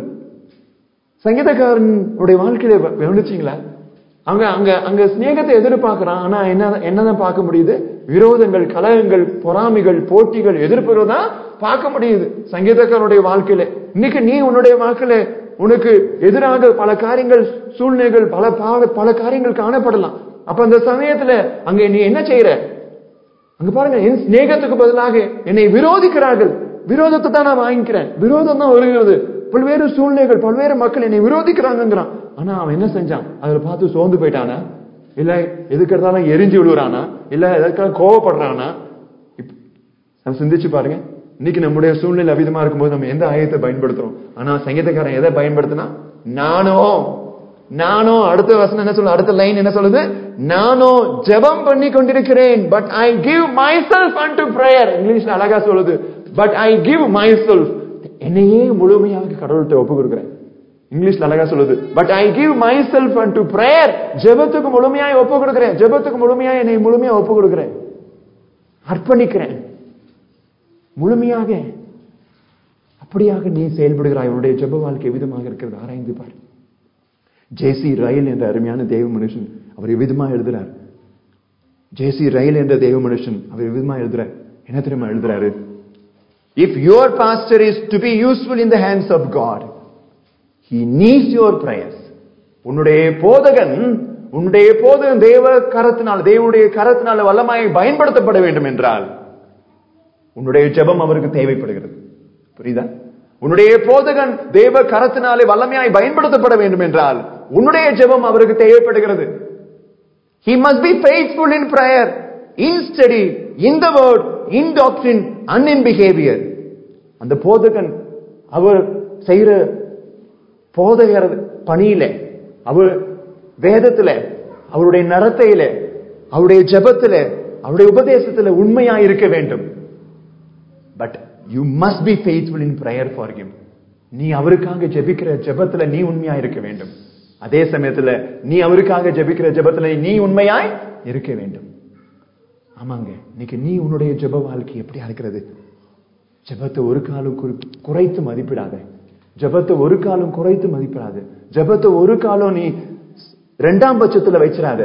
S1: சங்கீதக்காரனுடைய வாழ்க்கையில கவனிச்சீங்களா அங்க அங்க அங்க சிநேகத்தை எதிர்பார்க்கிறான் ஆனா என்ன என்னதான் பார்க்க முடியுது விரோதங்கள் கலகங்கள் பொறாமைகள் போட்டிகள் எதிர்ப்புகள் தான் பார்க்க முடியுது சங்கீதக்காரனுடைய வாழ்க்கையில இன்னைக்கு நீ உன்னுடைய வாழ்க்கையில உனக்கு எதிராக பல காரியங்கள் சூழ்நிலைகள் பல பா- பல காரியங்கள் காணப்படலாம் அப்ப அந்த சமயத்துல அங்க நீ என்ன செய்யற அங்க பாருங்க என் சிநேகத்துக்கு பதிலாக என்னை விரோதிக்கிறார்கள் விரோதத்தை தான் நான் வாங்கிக்கிறேன் விரோதம் தான் வருகிறது பல்வேறு சூழ்நிலைகள் பல்வேறு மக்கள் என்னை விரோதிக்கிறாங்கிறான் ஆனா அவன் என்ன செஞ்சான் அதுல பார்த்து சோர்ந்து போயிட்டானா இல்ல எதுக்கு இருந்தாலும் எரிஞ்சு விழுறானா இல்ல எதுக்காக கோவப்படுறானா இப்ப நம்ம சிந்திச்சு பாருங்க இன்னைக்கு நம்முடைய சூழ்நிலை அவிதமா இருக்கும்போது நம்ம எந்த ஆயத்தை பயன்படுத்துறோம் ஆனா சங்கீதக்காரன் எதை பயன்படுத்தினா நானோ நானோ அடுத்த வசனம் என்ன சொல்லுது அடுத்த லைன் என்ன சொல்லுது நானோ ஜெபம் பண்ணி கொண்டிருக்கிறேன் but I give myself and to prayer இங்கிலீஷ்ல அழகா சொல்லுது but I give myself என்னையே முழுமையாக கடவுள்கிட்ட ஒப்பு கொடுக்கிறேன் இங்கிலீஷ்ல அழகா சொல்லுது but I give myself and to prayer ஜெபத்துக்கு முழுமையாய் ஒப்பு கொடுக்கிறேன் ஜெபத்துக்கு முழுமையாய் என்னை முழுமையா ஒப்பு கொடுக்கிறேன் அர்ப்பணிக்கிறேன் முழுமையாக அப்படியாக நீ செயல்படுகிறாய் உன்னுடைய ஜெப வாழ்க்கை விதமாக இருக்கிறது ஆராய்ந்து பார் ஜேசி ரயில் என்ற அருமையான தெய்வ மனுஷன் அவர் விதமா எழுதுறார் ஜேசி ரயில் என்ற தெய்வ மனுஷன் அவர் விதமா எழுதுறார் என்ன தெரியுமா எழுதுறாரு if your pastor is to be useful in the hands of God he needs your prayers உன்னுடைய போதகன் உன்னுடைய போதகன் தேவ கரத்தினால் தேவனுடைய கரத்தினால் வல்லமாய் பயன்படுத்தப்பட வேண்டும் என்றால் உன்னுடைய ஜெபம் அவருக்கு தேவைப்படுகிறது புரியுதா உன்னுடைய போதகன் தேவ கரத்தினாலே வல்லமையாய் பயன்படுத்தப்பட வேண்டும் என்றால் உன்னுடைய ஜெபம் அவருக்கு தேவைப்படுகிறது He must be faithful in prayer, in study, in the word, in doctrine, and in behavior. அந்த போதகன் அவர் செய்யற போதகர் பணியில அவர் வேதத்துல அவருடைய நடத்தையில அவருடைய ஜெபத்துல அவருடைய உபதேசத்துல உண்மையா இருக்க வேண்டும் but you must be faithful in prayer for him நீ அவருக்காக ஜெபிக்கிற ஜெபத்துல நீ உண்மையா இருக்க வேண்டும் அதே சமயத்துல நீ அவருக்காக ஜெபிக்கிற ஜெபத்துல நீ உண்மையாய் இருக்க வேண்டும் ஆமாங்க இன்னைக்கு நீ உன்னுடைய ஜெப வாழ்க்கை எப்படி இருக்கிறது ஜெபத்தை ஒரு காலம் குறி- குறைத்து மதிப்பிடாத ஜெபத்தை ஒரு காலம் குறைத்து மதிப்பிடாத ஜெபத்தை ஒரு காலம் நீ ரெண்டாம் பட்சத்துல வச்சிடாத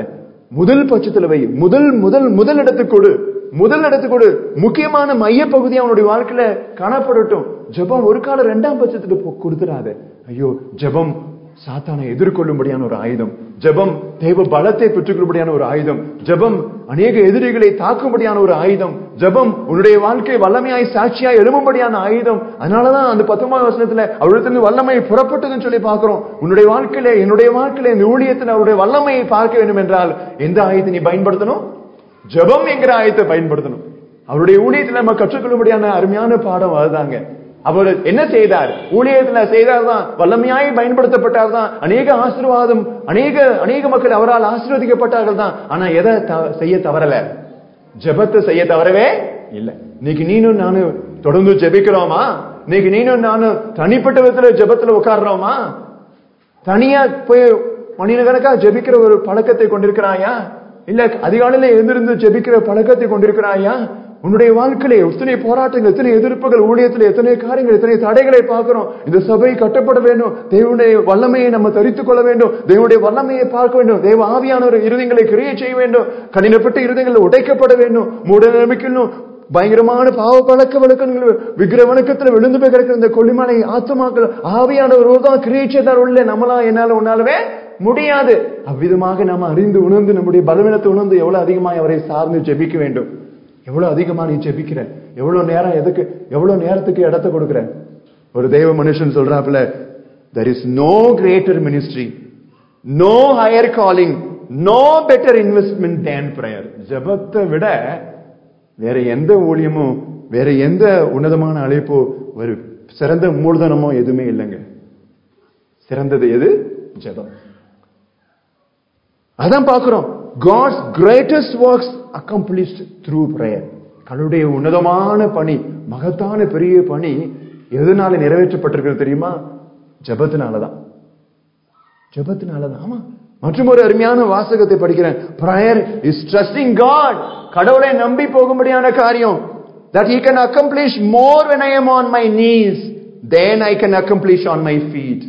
S1: முதல் பட்சத்துல வை முதல் முதல் முதல் இடத்துக்கு கொடு முதல் இடத்துக்கு கொடு முக்கியமான மைய பகுதி அவனுடைய வாழ்க்கையில காணப்படட்டும் ஜெபம் ஒரு காலம் ரெண்டாம் பட்சத்துல போ- கொடுத்துடாத ஐயோ ஜெபம் சாத்தானை எதிர்கொள்ளும்படியான ஒரு ஆயுதம் ஜெபம் தேவ பலத்தை பெற்றுக்கொள்ளும்படியான ஒரு ஆயுதம் ஜெபம் அநேக எதிரிகளை தாக்கும்படியான ஒரு ஆயுதம் ஜெபம் உன்னுடைய வாழ்க்கை வல்லமையாய் சாட்சியாய் எழும்பும்படியான ஆயுதம் அதனாலதான் அந்த பத்தொன்பது வசனத்துல அவரிடத்திலிருந்து வல்லமை புறப்பட்டதுன்னு சொல்லி பார்க்கிறோம் உன்னுடைய வாழ்க்கையில என்னுடைய வாழ்க்கையில இந்த ஊழியத்தில் அவருடைய வல்லமையை பார்க்க வேண்டும் என்றால் எந்த ஆயுதத்தை நீ பயன்படுத்தணும் ஜெபம் என்கிற ஆயத்தை பயன்படுத்தணும் அவருடைய ஊழியத்தில் நம்ம கற்றுக்கொள்ளும்படியான அருமையான பாடம் அதுதாங்க அவர் என்ன செய்தார் ஊழியத்துல செய்தார் தான் வல்லமையாய் பயன்படுத்தப்பட்டார் தான் அநேக ஆசீர்வாதம் அநேக அநேக மக்கள் அவரால் ஆசீர்வதிக்கப்பட்டார்கள் தான் ஆனா எதை த- செய்ய தவறல ஜெபத்தை செய்ய தவறவே இல்ல இன்னைக்கு நீனும் நானும் தொடர்ந்து ஜெபிக்கிறோமா இன்னைக்கு நீனும் நானும் தனிப்பட்ட விதத்துல ஜெபத்துல உட்கார்றோமா தனியா போய் மணிநகரக்கா ஜெபிக்கிற ஒரு பழக்கத்தை கொண்டிருக்கிறாயா இல்ல அதிகாலையில எழுந்திருந்து ஜெபிக்கிற பழக்கத்தை கொண்டிருக்கிறாயா உன்னுடைய வாழ்க்கையில எத்தனை போராட்டங்கள் எத்தனை எதிர்ப்புகள் ஊழியத்துல எத்தனை காரியங்கள் எத்தனை தடைகளை பார்க்கிறோம் இந்த சபை கட்டப்பட வேண்டும் தேவனுடைய வல்லமையை நம்ம தரித்துக் கொள்ள வேண்டும் தேவனுடைய வல்லமையை பார்க்க வேண்டும் தேவ ஆவியானவர் இருதயங்களை கிரியை செய்ய வேண்டும் கடினப்பட்ட இருதயங்கள் உடைக்கப்பட வேண்டும் மூட நம்பிக்கையிலும் பயங்கரமான பாவ பழக்க வழக்கங்கள் விக்கிர வணக்கத்துல விழுந்து போய் கிடக்கிற இந்த கொல்லிமலை ஆத்துமாக்கள் ஆவியானவர் தான் கிரியை செய்தார் உள்ள நம்மளா என்னால உன்னாலவே முடியாது அவ்விதமாக நாம அறிந்து உணர்ந்து நம்முடைய பலவீனத்தை உணர்ந்து எவ்வளவு அதிகமாக அவரை சார்ந்து ஜெபிக்க வேண்டும் எவ்வளவு அதிகமா நீ ஜெபிக்கிற எவ்வளவு நேரம் எதுக்கு எவ்வளவு நேரத்துக்கு இடத்தை கொடுக்கிற ஒரு தெய்வ மனுஷன் சொல்றாப்புல there is no greater ministry no higher calling no better investment than prayer ஜெபத்தை விட வேற எந்த ஊழியமும் வேற எந்த உன்னதமான அழைப்போ ஒரு சிறந்த மூலதனமோ எதுவுமே இல்லைங்க சிறந்தது எது ஜெபம் அதான் பார்க்கிறோம் God's greatest works accomplished through prayer கடவுளுடைய உன்னதமான பணி மகத்தான பெரிய பணி எதனால நிறைவேற்றப்பட்டிருக்கிறது தெரியுமா ஜெபத்தினாலதான் ஜெபத்தினாலதான் ஆமா மற்றும் ஒரு அருமையான வாசகத்தை படிக்கிறேன் prayer is trusting God கடவுளை நம்பி போகும்படியான காரியம் that he can accomplish more when I am on my knees than I can accomplish on my feet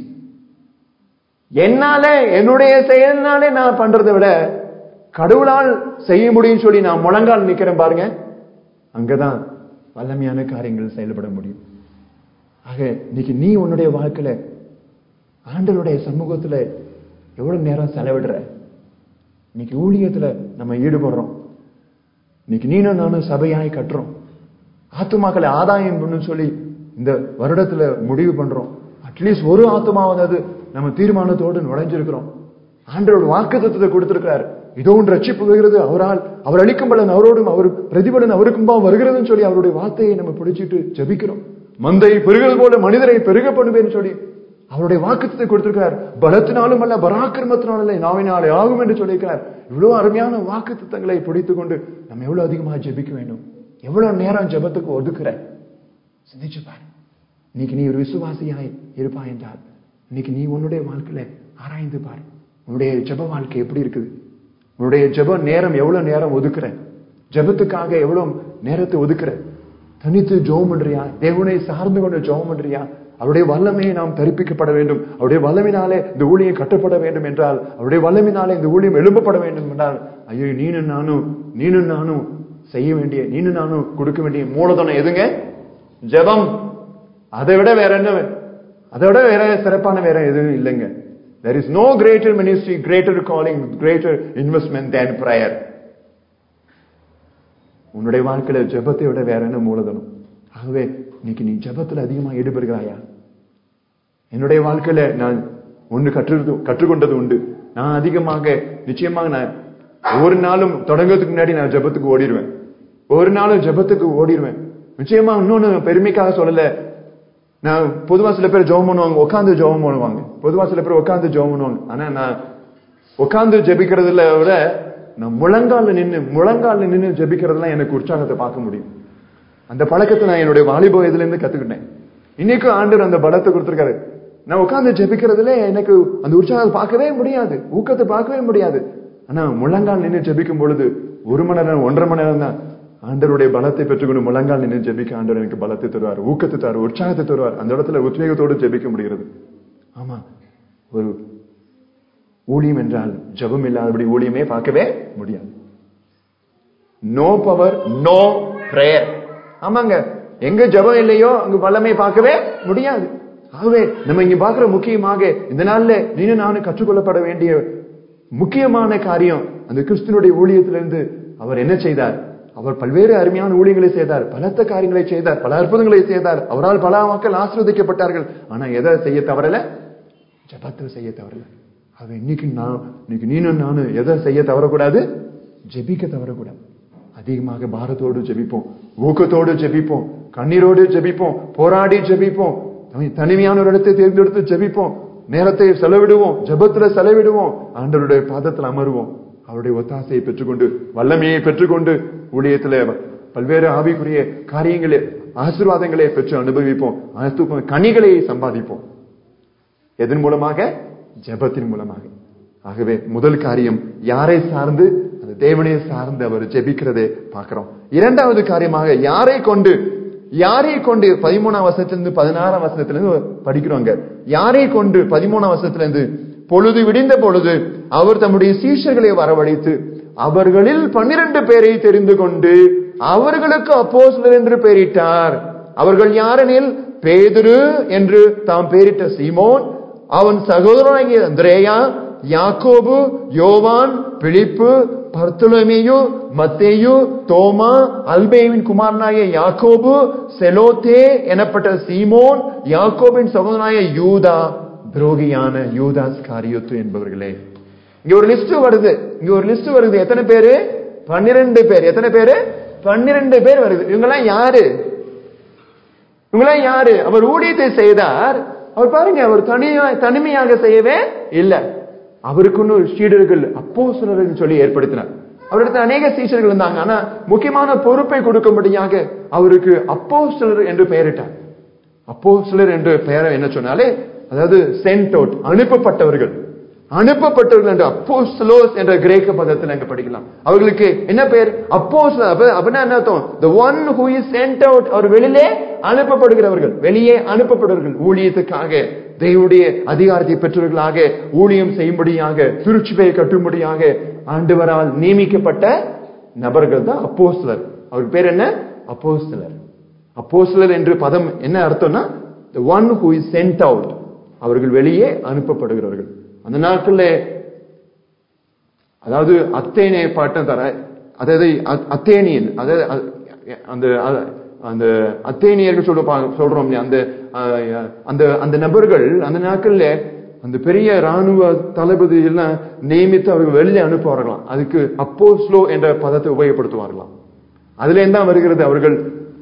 S1: என்னால என்னுடைய செயல்னாலே நான் பண்றதை விட கடவுளால் செய்ய முடியும்னு சொல்லி நான் முழங்கால் நிக்கிறேன் பாருங்க அங்கதான் வல்லமையான காரியங்கள் செயல்பட முடியும் ஆக இன்னைக்கு நீ உன்னுடைய வாழ்க்கையில ஆண்டவருடைய சமூகத்துல எவ்வளவு நேரம் செலவிடுற இன்னைக்கு ஊழியத்துல நம்ம ஈடுபடுறோம் இன்னைக்கு நீனும் நானும் சபையாய் கட்டுறோம் ஆத்துமாக்களை ஆதாயம் பண்ணுன்னு சொல்லி இந்த வருடத்துல முடிவு பண்றோம் அட்லீஸ்ட் ஒரு ஆத்துமாவது நம்ம தீர்மானத்தோடு நுழைஞ்சிருக்கிறோம் ஆண்டவரோட வாக்குத்தத்தை கொடுத்திருக்கிறார் இதோ ஒன்று ரட்சிப்பு வருகிறது அவரால் அவர் அளிக்கும் பலன் அவரோடும் அவர் பிரதிபலன் அவருக்கும் தான் வருகிறதுன்னு சொல்லி அவருடைய வார்த்தையை நம்ம பிடிச்சிட்டு ஜெபிக்கிறோம் மந்தை பெருகிறது போல மனிதரை பெருக பண்ணுவேன்னு சொல்லி அவருடைய வாக்குத்தத்தை கொடுத்திருக்கிறார் பலத்தினாலும் அல்ல பராக்கிரமத்தினாலும் அல்ல நாவினாலே ஆகும் என்று சொல்லியிருக்கிறார் இவ்வளவு அருமையான வாக்கு திட்டங்களை பிடித்துக் கொண்டு நம்ம எவ்வளவு அதிகமாக ஜெபிக்க வேண்டும் எவ்வளவு நேரம் ஜெபத்துக்கு ஒதுக்குற சிந்திச்சு பாரு இன்னைக்கு நீ ஒரு விசுவாசியாய் இருப்பாய் என்றால் இன்னைக்கு நீ உன்னுடைய வாழ்க்கையில ஆராய்ந்து பாரு உன்னுடைய ஜெப வாழ்க்கை எப்படி இருக்குது உன்னுடைய ஜெப நேரம் எவ்வளவு நேரம் ஒதுக்குற ஜெபத்துக்காக எவ்வளவு நேரத்தை ஒதுக்குற தனித்து ஜெபம் பண்றியா தேவனை சார்ந்து கொண்டு ஜெபம் பண்றியா அவருடைய வல்லமையை நாம் தரிப்பிக்கப்பட வேண்டும் அவருடைய வல்லமினாலே இந்த ஊழியம் கட்டப்பட வேண்டும் என்றால் அவருடைய வல்லமினாலே இந்த ஊழியம் எழும்பப்பட வேண்டும் என்றால் ஐயோ நீனும் நானும் நீனும் நானும் செய்ய வேண்டிய நீனும் நானும் கொடுக்க வேண்டிய மூலதனம் எதுங்க ஜெபம் அதை விட வேற என்ன அதை விட வேற சிறப்பான வேற எதுவும் இல்லைங்க there is no greater ministry greater calling greater investment than prayer உன்னுடைய வாழ்க்கையில ஜெபத்தை விட வேற என்ன மூலதனம் ஆகவே இன்னைக்கு நீ ஜெபத்துல அதிகமா ஈடுபடுகிறாயா என்னுடைய வாழ்க்கையில நான் ஒன்று கற்று கற்றுக்கொண்டது உண்டு நான் அதிகமாக நிச்சயமாக நான் ஒவ்வொரு நாளும் தொடங்குறதுக்கு முன்னாடி நான் ஜெபத்துக்கு ஓடிடுவேன் ஒரு நாளும் ஜெபத்துக்கு ஓடிடுவேன் நிச்சயமா இன்னொன்னு பெருமைக்காக சொல்லல நான் பொதுவா சில பேர் ஜெபம் பண்ணுவாங்க உட்காந்து ஜெபம் பண்ணுவாங்க பொதுவா சில பேர் உட்காந்து ஜெபம் பண்ணுவாங்க ஆனா நான் உட்காந்து ஜெபிக்கிறதுல விட நான் முழங்கால நின்னு முழங்கால நின்னு ஜெபிக்கிறதுலாம் எனக்கு உற்சாகத்தை பார்க்க முடியும் அந்த பழக்கத்தை நான் என்னுடைய வாலிப வயதுல இருந்து கத்துக்கிட்டேன் இன்னைக்கும் ஆண்டவர் அந்த பலத்தை கொடுத்திருக்காரு நான் உட்கார்ந்து ஜெபிக்கிறதுல எனக்கு அந்த உற்சாகத்தை பார்க்கவே முடியாது ஊக்கத்தை பார்க்கவே முடியாது ஆனா முழங்கால் நின்று ஜெபிக்கும் பொழுது ஒரு மணி நேரம் ஒன்றரை மணி நேரம் தான் ஆண்டருடைய பலத்தை பெற்றுக்கொண்டு முழங்கால் நின்று ஜெபிக்க ஆண்டவர் எனக்கு பலத்தை தருவார் ஊக்கத்தை தருவார் உற்சாகத்தை தருவார் அந்த இடத்துல உத்வேகத்தோடு ஜெபிக்க முடிகிறது ஆமா ஒரு ஊழியம் என்றால் ஜெபம் இல்லாதபடி ஊழியமே பார்க்கவே முடியாது நோ பவர் நோ பிரேயர் ஆமாங்க எங்க ஜெபம் இல்லையோ அங்க வல்லமை பார்க்கவே முடியாது ஆகவே நம்ம இங்க பார்க்கிற முக்கியமாக இந்த நாள்ல நீனும் நானும் கற்றுக்கொள்ளப்பட வேண்டிய முக்கியமான காரியம் அந்த கிறிஸ்துனுடைய ஊழியத்திலிருந்து அவர் என்ன செய்தார் அவர் பல்வேறு அருமையான ஊழியங்களை செய்தார் பலத்த காரியங்களை செய்தார் பல அற்புதங்களை செய்தார் அவரால் பல மக்கள் ஆசீர்வதிக்கப்பட்டார்கள் ஆனா எதை செய்ய தவறல ஜபத்தில் செய்ய தவறல அது இன்னைக்கு நான் இன்னைக்கு நீனும் நானும் எதை செய்ய தவறக்கூடாது ஜெபிக்க தவறக்கூடாது அதிகமாக பாரத்தோடு ஜெபிப்போம் ஊக்கத்தோடு ஜெபிப்போம் கண்ணீரோடு ஜெபிப்போம் போராடி ஜெபிப்போம் தனி- தனிமையான ஒரு இடத்தை தேர்ந்தெடுத்து ஜெபிப்போம் நேரத்தை செலவிடுவோம் ஜெபத்துல செலவிடுவோம் ஆண்டவருடைய பாதத்தில் அமருவோம் அவருடைய ஒத்தாசையை பெற்றுக்கொண்டு வல்லமையை பெற்றுக்கொண்டு ஊழியத்துல பல்வேறு ஆவிக்குரிய காரியங்களை ஆசீர்வாதங்களை பெற்று அனுபவிப்போம் ஆசீர்வாத கனிகளை சம்பாதிப்போம் எதன் மூலமாக ஜெபத்தின் மூலமாக ஆகவே முதல் காரியம் யாரை சார்ந்து அந்த தேவனை சார்ந்து அவர் ஜெபிக்கிறதை பார்க்கிறோம் இரண்டாவது காரியமாக யாரை கொண்டு யாரை கொண்டு பதிமூணாம் வசனத்திலிருந்து பதினாறாம் வசனத்திலிருந்து படிக்கிறோங்க யாரை கொண்டு பதிமூணாம் வசனத்திலிருந்து பொழுது விடிந்த பொழுது அவர் தம்முடைய சீஷர்களை வரவழைத்து அவர்களில் பன்னிரண்டு பேரை தெரிந்து கொண்டு அவர்களுக்கு அப்போஸ்தலர் என்று பெயரிட்டார் அவர்கள் யாரெனில் பேதுரு என்று தாம் பெயரிட்ட சீமோன் அவன் சகோதரனாகிய அந்திரேயா யாக்கோபு யோவான் பிலிப்பு பர்த்துலமேயு மத்தேயு தோமா அல்பேவின் குமாரனாகிய யாக்கோபு செலோத்தே எனப்பட்ட சீமோன் யாக்கோபின் சகோதரனாகிய யூதா துரோகியான யூதாஸ் காரியோத்து என்பவர்களே இங்க ஒரு லிஸ்ட் வருது இங்க ஒரு லிஸ்ட் வருது எத்தனை பேரு பன்னிரண்டு பேர் எத்தனை பேரு பன்னிரண்டு பேர் வருது இவங்கெல்லாம் யாரு இவங்களாம் யாரு அவர் ஊழியத்தை செய்தார் அவர் பாருங்க அவர் தனியா தனிமையாக செய்யவே இல்ல அவருக்குன்னு சீடர்கள் அப்போ சொல்லி ஏற்படுத்தினார் அவரிடத்தில் அநேக சீஷர்கள் இருந்தாங்க ஆனா முக்கியமான பொறுப்பை கொடுக்கும்படியாக அவருக்கு அப்போ என்று பெயரிட்டார் அப்போ என்று பெயரை என்ன சொன்னாலே அதாவது சென்ட் அவுட் அனுப்பப்பட்டவர்கள் அனுப்பப்பட்டவர்கள் என்ற அப்போஸ்தலோஸ் என்ற கிரேக்க பதத்தில் அங்க படிக்கலாம் அவர்களுக்கு என்ன பெயர் அப்போஸ் அப்படின்னா என்ன அர்த்தம் the one who is sent out அவர் வெளியிலே அனுப்பப்படுகிறவர்கள் வெளியே அனுப்பப்படுவர்கள் ஊழியத்துக்காக தேவனுடைய அதிகாரத்தை பெற்றவர்களாக ஊழியம் செய்யும்படியாக திருச்சிபையை கட்டும்படியாக ஆண்டவரால் நியமிக்கப்பட்ட நபர்கள் தான் அப்போஸ்தலர் அவருக்கு பேர் என்ன அப்போஸ்தலர் அப்போஸ்தலர் என்று பதம் என்ன அர்த்தம்னா the one who is sent out அவர்கள் வெளியே அனுப்பப்படுகிறவர்கள் அந்த நாட்கள்ல அதாவது அத்தேனே பாட்டம் தர அதாவது அ- அத்தேனியன் அதாவது அ- அந்த அ- அந்த அத்தேனியர்கள் சொல்ல சொல்றோம் இல்லையா, அந்த அஹ், அந்த அந்த நபர்கள் அந்த நாட்கள்ல அந்த பெரிய ராணுவ தளபதி எல்லாம் நியமித்து அவர்கள் வெளியே அனுப்புவார்களாம் அதுக்கு அப்போஸ்லோ என்ற பதத்தை உபயோகப்படுத்துவார்களாம் அதுல இருந்து தான் வருகிறது அவர்கள்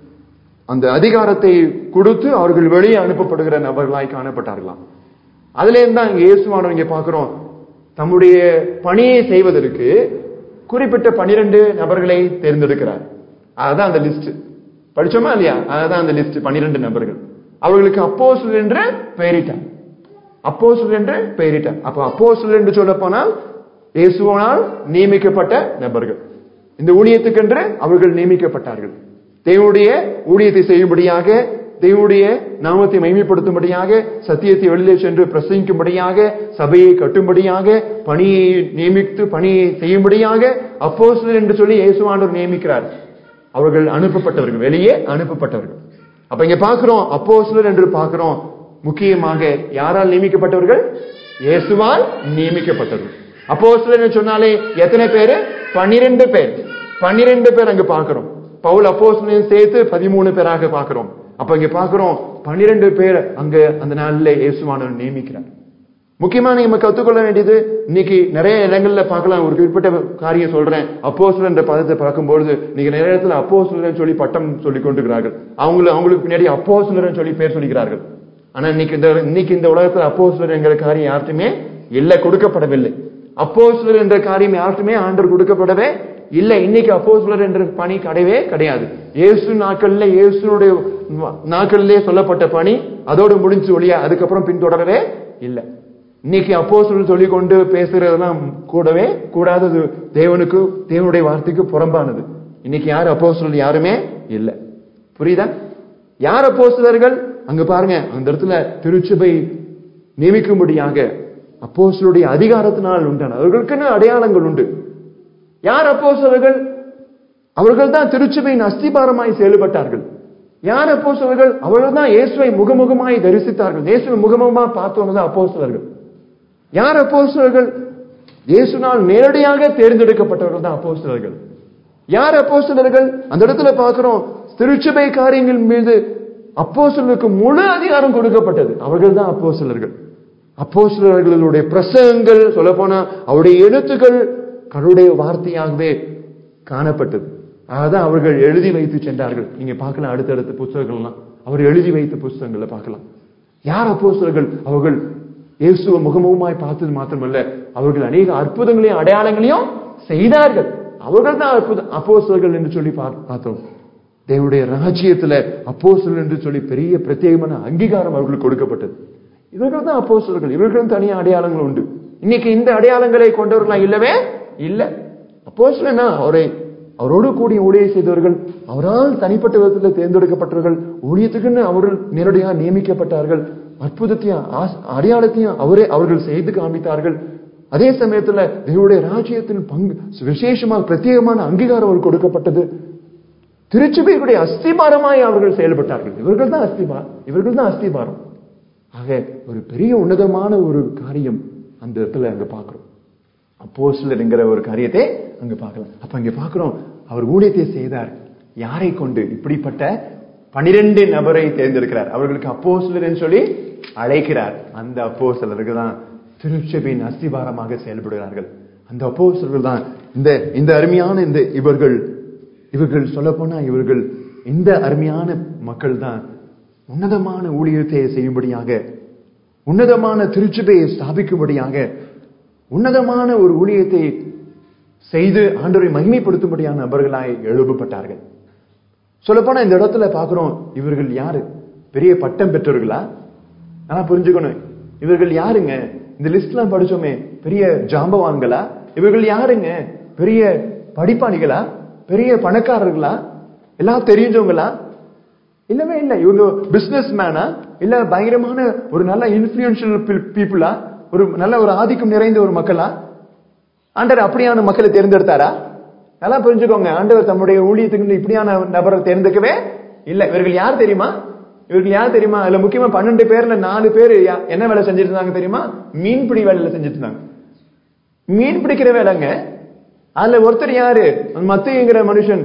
S1: அந்த அதிகாரத்தை கொடுத்து அவர்கள் வெளியே அனுப்பப்படுகிற நபர்களாய் காணப்பட்டார்களாம் அதுல இருந்து தான் இயேசுவானவர் இங்க பார்க்கிறோம் தம்முடைய பணியை செய்வதற்கு குறிப்பிட்ட பனிரெண்டு நபர்களை தேர்ந்தெடுக்கிறார் அதுதான் அந்த லிஸ்ட் படிச்சோமா இல்லையா அதுதான் அந்த லிஸ்ட் பனிரெண்டு நபர்கள் அவர்களுக்கு அப்போஸ்தலர் என்று பெயரிட்டார் அப்போஸ்தலர் என்று பெயரிட்டார் அப்ப அப்போஸ்தலர் என்று சொல்ல போனால் இயேசுவனால் நியமிக்கப்பட்ட நபர்கள் இந்த ஊழியத்துக்கென்று அவர்கள் நியமிக்கப்பட்டார்கள் தேவனுடைய ஊழியத்தை செய்யும்படியாக தேவனுடைய நாமத்தை மகிமைப்படுத்தும்படியாக சத்தியத்தை வெளியிலே சென்று பிரசங்கிக்கும்படியாக சபையை கட்டும்படியாக பணியை நியமித்து பணியை செய்யும்படியாக அப்போஸ்தலர் என்று சொல்லி இயேசுவாண்டவர் நியமிக்கிறார் அவர்கள் அனுப்பப்பட்டவர்கள் வெளியே அனுப்பப்பட்டவர்கள் அப்ப இங்க பார்க்கிறோம் அப்போஸ்தலர் என்று பார்க்கிறோம் முக்கியமாக யாரால் நியமிக்கப்பட்டவர்கள் இயேசுவால் நியமிக்கப்பட்டவர்கள் அப்போஸ்தலர் என்று சொன்னாலே எத்தனை பேரு பன்னிரெண்டு பேர் பன்னிரெண்டு பேர் அங்க பார்க்கிறோம் பவுல் அப்போஸ்தலரையும் சேர்த்து பதிமூணு பேராக பார்க்கிறோம் அப்ப இங்க பார்க்கிறோம் பன்னிரெண்டு பேர் அங்க அந்த நாளில் இயேசுவானவர் நியமிக்கிறார் முக்கியமா நம்ம கத்துக்கொள்ள வேண்டியது இன்னைக்கு நிறைய இடங்கள்ல பார்க்கலாம் ஒரு குறிப்பிட்ட காரியம் சொல்றேன் அப்போஸ்தலர் என்ற பதத்தை பார்க்கும்பொழுது நீங்க நிறைய இடத்துல அப்போஸ்தலர் சொல்லி பட்டம் சொல்லி கொண்டிருக்கிறார்கள் அவங்களுக்கு அவங்களுக்கு பின்னாடி அப்போஸ்தலர் சொல்லி பேர் சொல்லிக்கிறார்கள் ஆனா இன்னைக்கு இந்த இன்னைக்கு இந்த உலகத்துல அப்போஸ்தலர் என்கிற காரியம் யாருக்குமே இல்ல கொடுக்கப்படவில்லை அப்போஸ்தலர் என்ற காரியம் யாருக்குமே ஆண்டர் கொடுக்கப்படவே இல்ல இன்னைக்கு அப்போஸ்தலர் என்ற பணி கிடையவே கிடையாது இயேசு நாட்கள்ல இயேசுனுடைய நாட்களிலே சொல்லப்பட்ட பணி அதோடு முடிஞ்சு ஒழிய அதுக்கப்புறம் பின்தொடரவே இல்லை இன்னைக்கு அப்போஸ்தலர் சொல்லி கொண்டு பேசுறதெல்லாம் கூடவே கூடாதது தேவனுக்கு தேவனுடைய வார்த்தைக்கு புறம்பானது இன்னைக்கு யார் அப்போஸ்தலர் யாருமே இல்லை புரியுதா யார் அப்போஸ்தலர்கள் அங்க பாருங்க அந்த இடத்துல திருச்சபை நியமிக்கும்படியாக அப்போஸ்தலருடைய அதிகாரத்தினால் உண்டான அவர்களுக்குன்னு அடையாளங்கள் உண்டு யார் அப்போஸ்தலர்கள் அவர்கள் தான் திருச்சபையின் அஸ்திபாரமாய் செயல்பட்டார்கள் யார் அப்போஸ்தலர்கள் அவர்கள் தான் இயேசுவை முகமுகமாய் தரிசித்தார்கள் இயேசுவை முகமுகமா பார்த்தவங்க தான் அப்போஸ்தலர்கள் யார் அப்போஸ்தலர்கள் இயேசுனால் நேரடியாக தேர்ந்தெடுக்கப்பட்டவர்கள் தான் அப்போஸ்தலர்கள் யார் அப்போஸ்தலர்கள் அந்த இடத்துல பார்க்கிறோம் திருச்சபை காரியங்கள் மீது அப்போஸ்தலருக்கு முழு அதிகாரம் கொடுக்கப்பட்டது அவர்கள் தான் அப்போஸ்தலர்கள் அப்போஸ்தலர்களுடைய பிரசங்கங்கள் சொல்ல போனா அவருடைய எழுத்துக்கள் கடவுளுடைய வார்த்தையாகவே காணப்பட்டது அதான் அவர்கள் எழுதி வைத்து சென்றார்கள் நீங்க பார்க்கலாம் அடுத்தடுத்த புத்தகங்கள்லாம் அவர் எழுதி வைத்த புத்தகங்களை பார்க்கலாம் யார் அப்போஸ்தலர்கள் அவர்கள் இயேசுவ முகமுகமாய் பார்த்தது மாத்திரமல்ல அவர்கள் அநேக அற்புதங்களையும் அடையாளங்களையும் செய்தார்கள் அவர்கள் தான் அற்புத அப்போஸ்தலர்கள் என்று சொல்லி பார்- பார்த்தோம் தேவனுடைய ராஜ்யத்துல அப்போஸ்தலர் என்று சொல்லி பெரிய பிரத்யேகமான அங்கீகாரம் அவர்களுக்கு கொடுக்கப்பட்டது இவர்கள் தான் அப்போஸ்தலர்கள் இவர்களும் தனியா அடையாளங்கள் உண்டு இன்னைக்கு இந்த அடையாளங்களை கொண்டவர்களா இல்லவே இல்ல அப்போஸ்தலனா அவரை அவரோடு கூடிய ஊழியை செய்தவர்கள் அவரால் தனிப்பட்ட விதத்தில் தேர்ந்தெடுக்கப்பட்டவர்கள் ஊழியத்துக்குன்னு அவர்கள் நேரடியாக நியமிக்கப்பட்டார்கள் அற்புதத்தையும் ஆஸ்- அடையாளத்தையும் அவரே அவர்கள் செய்து காண்பித்தார்கள் அதே சமயத்துல தேவனுடைய ராஜ்யத்தின் பங்கு விசேஷமாக பிரத்யேகமான அங்கீகாரம் அவருக்கு கொடுக்கப்பட்டது திருச்சபையுடைய அஸ்திபாரமாய் அவர்கள் செயல்பட்டார்கள் இவர்கள் தான் அஸ்திபா இவர்கள் தான் அஸ்திபாரம் ஆக ஒரு பெரிய உன்னதமான ஒரு காரியம் அந்த இடத்துல அங்க பார்க்கிறோம் அப்போஸ்தலர் என்கிற ஒரு காரியத்தை அங்க பார்க்கலாம் அப்ப அங்க பார்க்கிறோம் அவர் ஊழியத்தை செய்தார் யாரை கொண்டு இப்படிப்பட்ட பனிரெண்டு நபரை தேர்ந்தெடுக்கிறார் அவர்களுக்கு அப்போஸ்தலர் என்று சொல்லி அழைக்கிறார் அந்த அப்போஸ்தலருக்கு தான் திருச்சபையின் அஸ்திபாரமாக செயல்படுகிறார்கள் அந்த அப்போஸ்தலர்கள் தான் இந்த இந்த அருமையான இந்த இவர்கள் இவர்கள் சொல்ல போனா இவர்கள் இந்த அருமையான மக்கள் தான் உன்னதமான ஊழியத்தை செய்யும்படியாக உன்னதமான திருச்சபையை ஸ்தாபிக்கும்படியாக உன்னதமான ஒரு ஊழியத்தை செய்து ஆண்டவரை மகிமைப்படுத்தும்படியான நபர்களாய் எழுப்பப்பட்டார்கள் சொல்லப்போனா இந்த இடத்துல பார்க்கிறோம் இவர்கள் யாரு பெரிய பட்டம் பெற்றவர்களா ஆனா புரிஞ்சுக்கணும் இவர்கள் யாருங்க இந்த லிஸ்ட்லாம் படிச்சோமே பெரிய ஜாம்பவான்களா இவர்கள் யாருங்க பெரிய படிப்பாளிகளா பெரிய பணக்காரர்களா எல்லாம் தெரிஞ்சவங்களா இல்லவே இல்ல இவங்க பிசினஸ் மேனா இல்ல பயங்கரமான ஒரு நல்ல இன்ஃபுளுன்ஷியல் பீப்புளா ஒரு நல்ல ஒரு ஆதிக்கம் நிறைந்த ஒரு மக்களா ஆண்டவர் அப்படியான மக்களை தேர்ந்தெடுத்தாரா நல்லா புரிஞ்சுக்கோங்க ஆண்டவர் தம்முடைய ஊழியத்துக்கு இப்படியான நபரை தேர்ந்தெடுக்கவே இல்ல இவர்கள் யார் தெரியுமா இவர்கள் யார் தெரியுமா அதுல முக்கியமா பன்னெண்டு பேர்ல நாலு பேர் யா- என்ன வேலை செஞ்சுட்டு இருந்தாங்க தெரியுமா மீன்பிடி வேலையில செஞ்சுட்டு இருந்தாங்க மீன் பிடிக்கிற வேலைங்க அதுல ஒருத்தர் யாரு அந்த மத்தியங்கிற மனுஷன்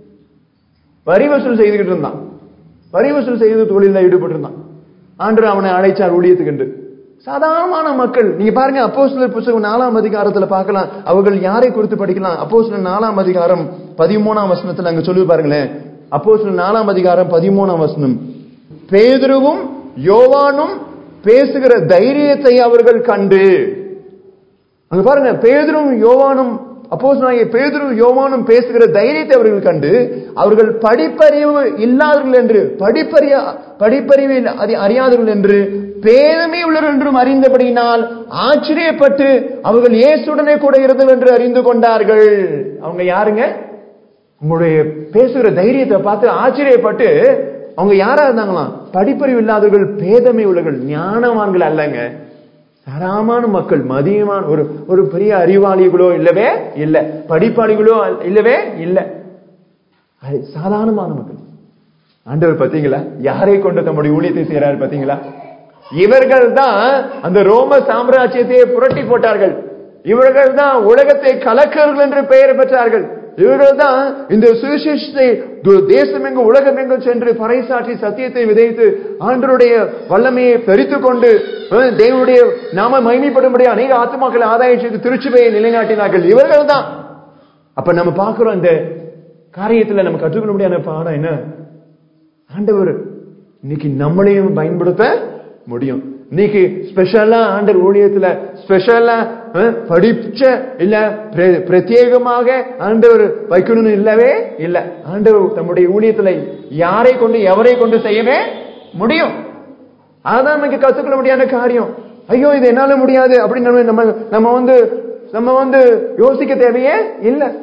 S1: வரி வசூல் செய்துகிட்டு இருந்தான் வரி வசூல் செய்து தொழில ஈடுபட்டு இருந்தான் ஆண்டு அவனை அழைச்சார் ஊழியத்துக்கு என்று சாதாரணமான மக்கள் நீங்க பாருங்க அப்போஸ்தலர் புத்தகம் நாலாம் அதிகாரத்துல பார்க்கலாம் அவர்கள் யாரை குறித்து படிக்கலாம் அப்போஸ்தலர் நாலாம் அதிகாரம் பதிமூணாம் வசனத்துல அங்க சொல்லி பாருங்களேன் அப்போஸ்தலர் நாலாம் அதிகாரம் பதிமூணாம் வசனம் பேதுருவும் யோவானும் பேசுகிற தைரியத்தை அவர்கள் கண்டு அங்க பாருங்க பேதுரும் யோவானும் அப்போஸ்தலனாகிய பேதுரும் யோவானும் பேசுகிற தைரியத்தை அவர்கள் கண்டு அவர்கள் படிப்பறிவு இல்லாதவர்கள் என்று படிப்பறிய படிப்பறிவு அறி- அறியாதவர்கள் என்று பேதமே உள்ளவர் என்றும் அறிந்தபடியினால் ஆச்சரியப்பட்டு அவர்கள் இயேசுடனே கூட இருந்தவர் என்று அறிந்து கொண்டார்கள் அவங்க யாருங்க உங்களுடைய பேசுகிற தைரியத்தை பார்த்து ஆச்சரியப்பட்டு அவங்க யாரா இருந்தாங்களாம் படிப்பறிவு இல்லாதவர்கள் பேதமை உள்ளவர்கள் ஞானவான்கள் அல்லங்க சாதாரணமான மக்கள் மதியமான ஒரு ஒரு பெரிய அறிவாளிகளோ இல்லவே இல்ல படிப்பாளிகளோ அல்ல- இல்லவே இல்ல அது சாதாரணமான மக்கள் ஆண்டவர் பாத்தீங்களா யாரை கொண்டு தம்முடைய ஊழியத்தை செய்யறாரு பாத்தீங்களா இவர்கள் தான் அந்த ரோம சாம்ராஜ்யத்தையே புரட்டி போட்டார்கள் இவர்கள் தான் உலகத்தை கலக்கர்கள் என்று பெயர் பெற்றார்கள் இவர்கள் தான் இந்த சுவிசேஷத்தை து- தேசமெங்கும் உலகமெங்கும் சென்று பறைசாற்றி சத்தியத்தை விதைத்து ஆண்டருடைய வல்லமையை பெரித்துக் கொண்டு அஹ், தேவனுடைய நாம மகிமைப்படும்படி அநேக ஆத்மாக்களை ஆதாயம் செய்து திருச்சுவையை நிலைநாட்டினார்கள் இவர்கள் தான் அப்ப நம்ம பார்க்கிறோம் இந்த காரியத்துல நம்ம கற்றுக்கொள்ள முடியாத பாடம் என்ன ஆண்டவர் இன்னைக்கு நம்மளையும் பயன்படுத்த முடியும் இன்னைக்கு ஸ்பெஷலா ஆண்டர் ஊழியத்துல ஸ்பெஷலா அஹ், படிச்ச இல்ல பிர- பிரத்யேகமாக ஆண்டவர் வைக்கணும்னு இல்லவே இல்ல ஆண்டவர் தம்முடைய ஊழியத்துல யாரை கொண்டு எவரை கொண்டு செய்யவே முடியும் அதான் நமக்கு கத்துக்கொள்ள முடியாத காரியம் ஐயோ இது என்னால முடியாது அப்படின்னு நம்ம நம்ம நம்ம வந்து நம்ம வந்து யோசிக்க தேவையே இல்ல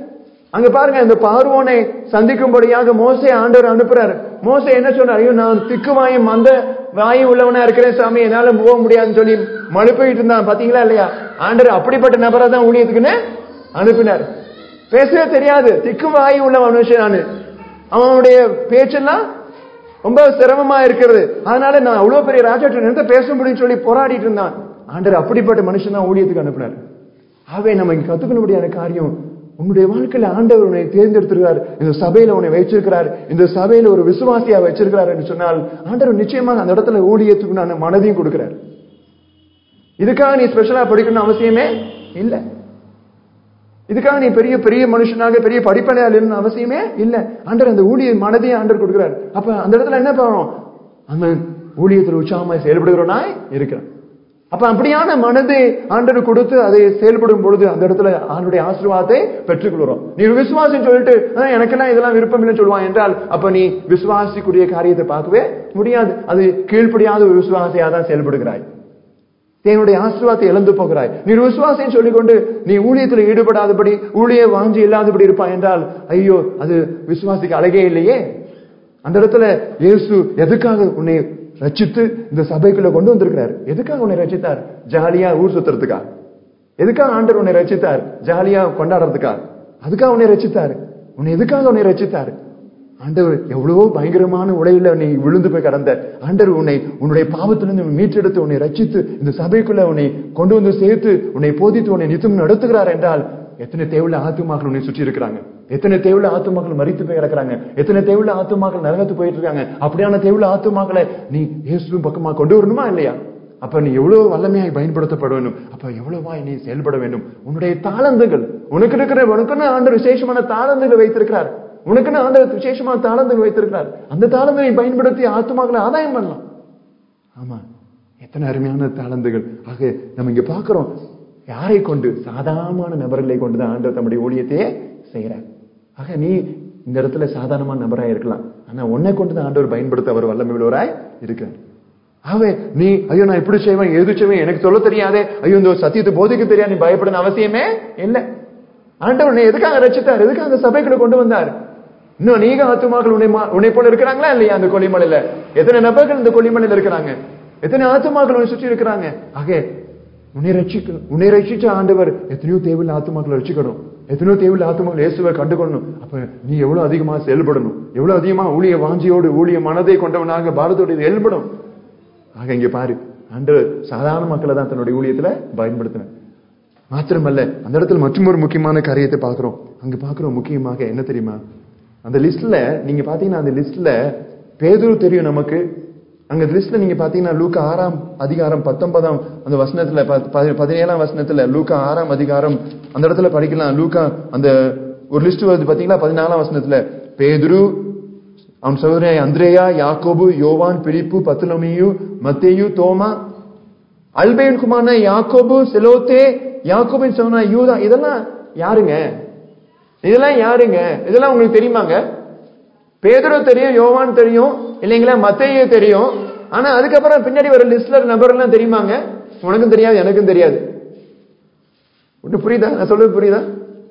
S1: அங்க பாருங்க இந்த பார்வோனை சந்திக்கும்படியாக மோசே ஆண்டவர் அனுப்புறாரு மோசே என்ன சொன்னார் ஐயோ நான் திக்கு வாயும் அந்த வாயும் உள்ளவனா இருக்கிறேன் சாமி என்னால போக முடியாதுன்னு சொல்லி மழுப்பிட்டு இருந்தான் பாத்தீங்களா இல்லையா ஆண்டவர் அப்படிப்பட்ட நபரை தான் ஊழியத்துக்குன்னு அனுப்பினார் பேசவே தெரியாது திக்கு வாயும் உள்ள மனுஷன் நானு அவனுடைய பேச்செல்லாம் ரொம்ப சிரமமா இருக்கிறது அதனால நான் அவ்வளவு பெரிய ராஜாட்ட நிறுத்த பேச முடியும்னு சொல்லி போராடிட்டு இருந்தான் ஆண்டவர் அப்படிப்பட்ட மனுஷன் தான் ஊழியத்துக்கு அனுப்பினார் ஆகவே நம்ம இங்க கத்துக்கணும்படியான காரியம் உன்னுடைய வாழ்க்கையில ஆண்டவர் உன்னை தேர்ந்தெடுத்திருக்கிறார் இந்த சபையில உன்னை வச்சிருக்கிறார் இந்த சபையில ஒரு விசுவாசியா வச்சிருக்கிறார் என்று சொன்னால் ஆண்டவர் நிச்சயமாக அந்த இடத்துல ஊழியத்துக்கு நான் மனதையும் கொடுக்கிறார் இதுக்காக நீ ஸ்பெஷலா படிக்கணும்னு அவசியமே இல்ல இதுக்காக நீ பெரிய பெரிய மனுஷனாக பெரிய படிப்படையாளர் அவசியமே இல்ல ஆண்டர் அந்த ஊழிய மனதையும் ஆண்டர் கொடுக்கிறார் அப்ப அந்த இடத்துல என்ன பண்ணுறோம் அந்த ஊழியத்தில் உற்சாகமாய் செயல்படுகிறவனாய் இருக்கிறான் அப்ப அப்படியான மனதை ஆண்டர் கொடுத்து அதை செயல்படும் பொழுது அந்த இடத்துல ஆண்டுடைய ஆசீர்வாதத்தை பெற்றுக்கொள்கிறோம் நீ விசுவாசம் சொல்லிட்டு "ஆ, எனக்கெல்லாம் இதெல்லாம் விருப்பம் இல்லைன்னு சொல்லுவான் என்றால் அப்ப நீ விசுவாசிக்கூடிய காரியத்தை பார்க்கவே முடியாது அது கீழ்ப்படியாத ஒரு விசுவாசியா தான் செயல்படுகிறாய் தேவனுடைய ஆசீர்வாதத்தை இழந்து போகிறாய் நீ விசுவாசம் சொல்லிக்கொண்டு நீ ஊழியத்தில் ஈடுபடாதபடி ஊழிய வாஞ்சி இல்லாதபடி இருப்பாய் என்றால் ஐயோ அது விசுவாசிக்கு அழகே இல்லையே அந்த இடத்துல இயேசு எதுக்காக உன்னை ரட்சித்து இந்த சபைக்குள்ள கொண்டு வந்திருக்கிறார் எதுக்காக உன்னை ரட்சித்தார் ஜாலியா ஊர் சுத்துறதுக்கா எதுக்காக ஆண்டவர் உன்னை ரட்சித்தார் ஜாலியா கொண்டாடுறதுக்கா அதுக்காக உன்னை ரட்சித்தார் உன்னை எதுக்காக உன்னை ரட்சித்தார் ஆண்டவர் எவ்வளவோ பயங்கரமான உடையில நீ விழுந்து போய் கடந்த ஆண்டவர் உன்னை உன்னுடைய பாவத்திலிருந்து மீட்டெடுத்து உன்னை ரட்சித்து இந்த சபைக்குள்ள உன்னை கொண்டு வந்து சேர்த்து உன்னை போதித்து உன்னை நித்தம் நடத்துகிறார் என்றால் எத்தனை தேவையில்ல ஆத்துமாக்கள் உன்னை சுற்றி இருக்கிறாங்க எத்தனை தேவையில்ல ஆத்துமாக்கள் மறித்து போய் கிடக்குறாங்க எத்தனை தேவையில்ல ஆத்துமாக்கள் நரகத்து போயிட்டு இருக்காங்க அப்படியான தேவையில்ல ஆத்துமாக்களை நீ இயேசுவின் பக்கமா கொண்டு வரணுமா இல்லையா அப்ப நீ எவ்வளவு வல்லமையாய் பயன்படுத்தப்பட வேண்டும் அப்ப எவ்வளவாய் நீ செயல்பட வேண்டும் உன்னுடைய தாளந்துகள் உனக்கு இருக்கிற உனக்குன்னு ஆண்டு விசேஷமான தாளந்துகள் வைத்திருக்கிறார் உனக்குன்னு ஆண்டவர் விசேஷமான தாளந்துகள் வைத்திருக்கிறார் அந்த தாளந்துகளை பயன்படுத்தி ஆத்துமாக்களை ஆதாயம் பண்ணலாம் ஆமா எத்தனை அருமையான தாளந்துகள் ஆக நம்ம இங்க பாக்குறோம் யாரை கொண்டு சாதாரணமான நபர்களை கொண்டுதான் ஆண்டவர் தம்முடைய ஊழியத்தையே செய்யறார் ஆக நீ இந்த இடத்துல சாதாரணமான நபராய் இருக்கலாம் ஆனா உன்னை கொண்டுதான் ஆண்டவர் பயன்படுத்த அவர் வல்லமை உள்ளவராய் இருக்கிறார் ஆகவே நீ ஐயோ நான் இப்படி செய்வேன் எது செய்வேன் எனக்கு சொல்ல தெரியாதே ஐயோ இந்த சத்தியத்தை போதிக்க தெரியாது நீ பயப்படணும் அவசியமே இல்லை ஆண்டவர் உன்னை எதுக்காக ரசித்தார் எதுக்காக அந்த சபைக்குள்ள கொண்டு வந்தார் இன்னும் அநேக ஆத்துமாக்கள் உன்னை மா- உன்னை போல இருக்கிறாங்களா இல்லையா அந்த கொல்லிமலையில எத்தனை நபர்கள் இந்த கொல்லிமலையில இருக்கிறாங்க எத்தனை ஆத்துமாக்கள் உன்னை சுற்றி இருக்கிறாங்க ஆக உன்னை ரட்சிக்கணும் உன்னை ரட்சிச்ச ஆண்டவர் எத்தனையோ தேவையில்ல ஆத்துமாக்களை ரட்சிக்கணும் எத்தனையோ தேவையில்ல ஆத்துமாக்கள் இயேசுவை கண்டுக்கொள்ளணும் அப்ப நீ எவ்வளவு அதிகமா செயல்படணும் எவ்வளவு அதிகமா ஊழிய வாஞ்சியோடு ஊழிய மனதை கொண்டவனாக பாரதோடு செயல்படும் ஆக இங்க பாரு ஆண்டவர் சாதாரண மக்களை தான் தன்னுடைய ஊழியத்துல பயன்படுத்தினார் மாத்திரமல்ல அந்த இடத்துல மற்றொரு முக்கியமான காரியத்தை பார்க்கிறோம் அங்க பார்க்கிறோம் முக்கியமாக என்ன தெரியுமா அந்த லிஸ்ட்ல நீங்க பாத்தீங்கன்னா அந்த லிஸ்ட்ல பேதுரு தெரியும் நமக்கு அங்க லிஸ்ட்ல நீங்க பாத்தீங்கன்னா லூக்கா ஆறாம் அதிகாரம் பத்தொன்பதாம் அந்த வசனத்துல ப- பதி- பதினேழாம் வசனத்துல லூக்கா ஆறாம் அதிகாரம் அந்த இடத்துல படிக்கலாம் லூக்கா அந்த ஒரு லிஸ்ட் வருது பாத்தீங்களா பதினாலாம் வசனத்துல பேதுரு அவன் சகோதரன் அந்திரேயா யாக்கோபு யோவான் பிலிப்பு பத்துலமியு மத்தேயு தோமா அல்பேன் குமாரன யாக்கோபு செலோத்தே யாக்கோபின் சகோதரன் யூதா இதெல்லாம் யாருங்க இதெல்லாம் யாருங்க இதெல்லாம் உங்களுக்கு தெரியுமாங்க பேதுரு தெரியும் யோவான் தெரியும் இல்லைங்களா மத்தேயு தெரியும் ஆனா அதுக்கப்புறம் பின்னாடி வர லிஸ்ட்ல நபர் எல்லாம் தெரியுமாங்க உனக்கும் தெரியாது எனக்கும் தெரியாது ஒண்ணு புரியுதா நான் சொல்றது புரியுதா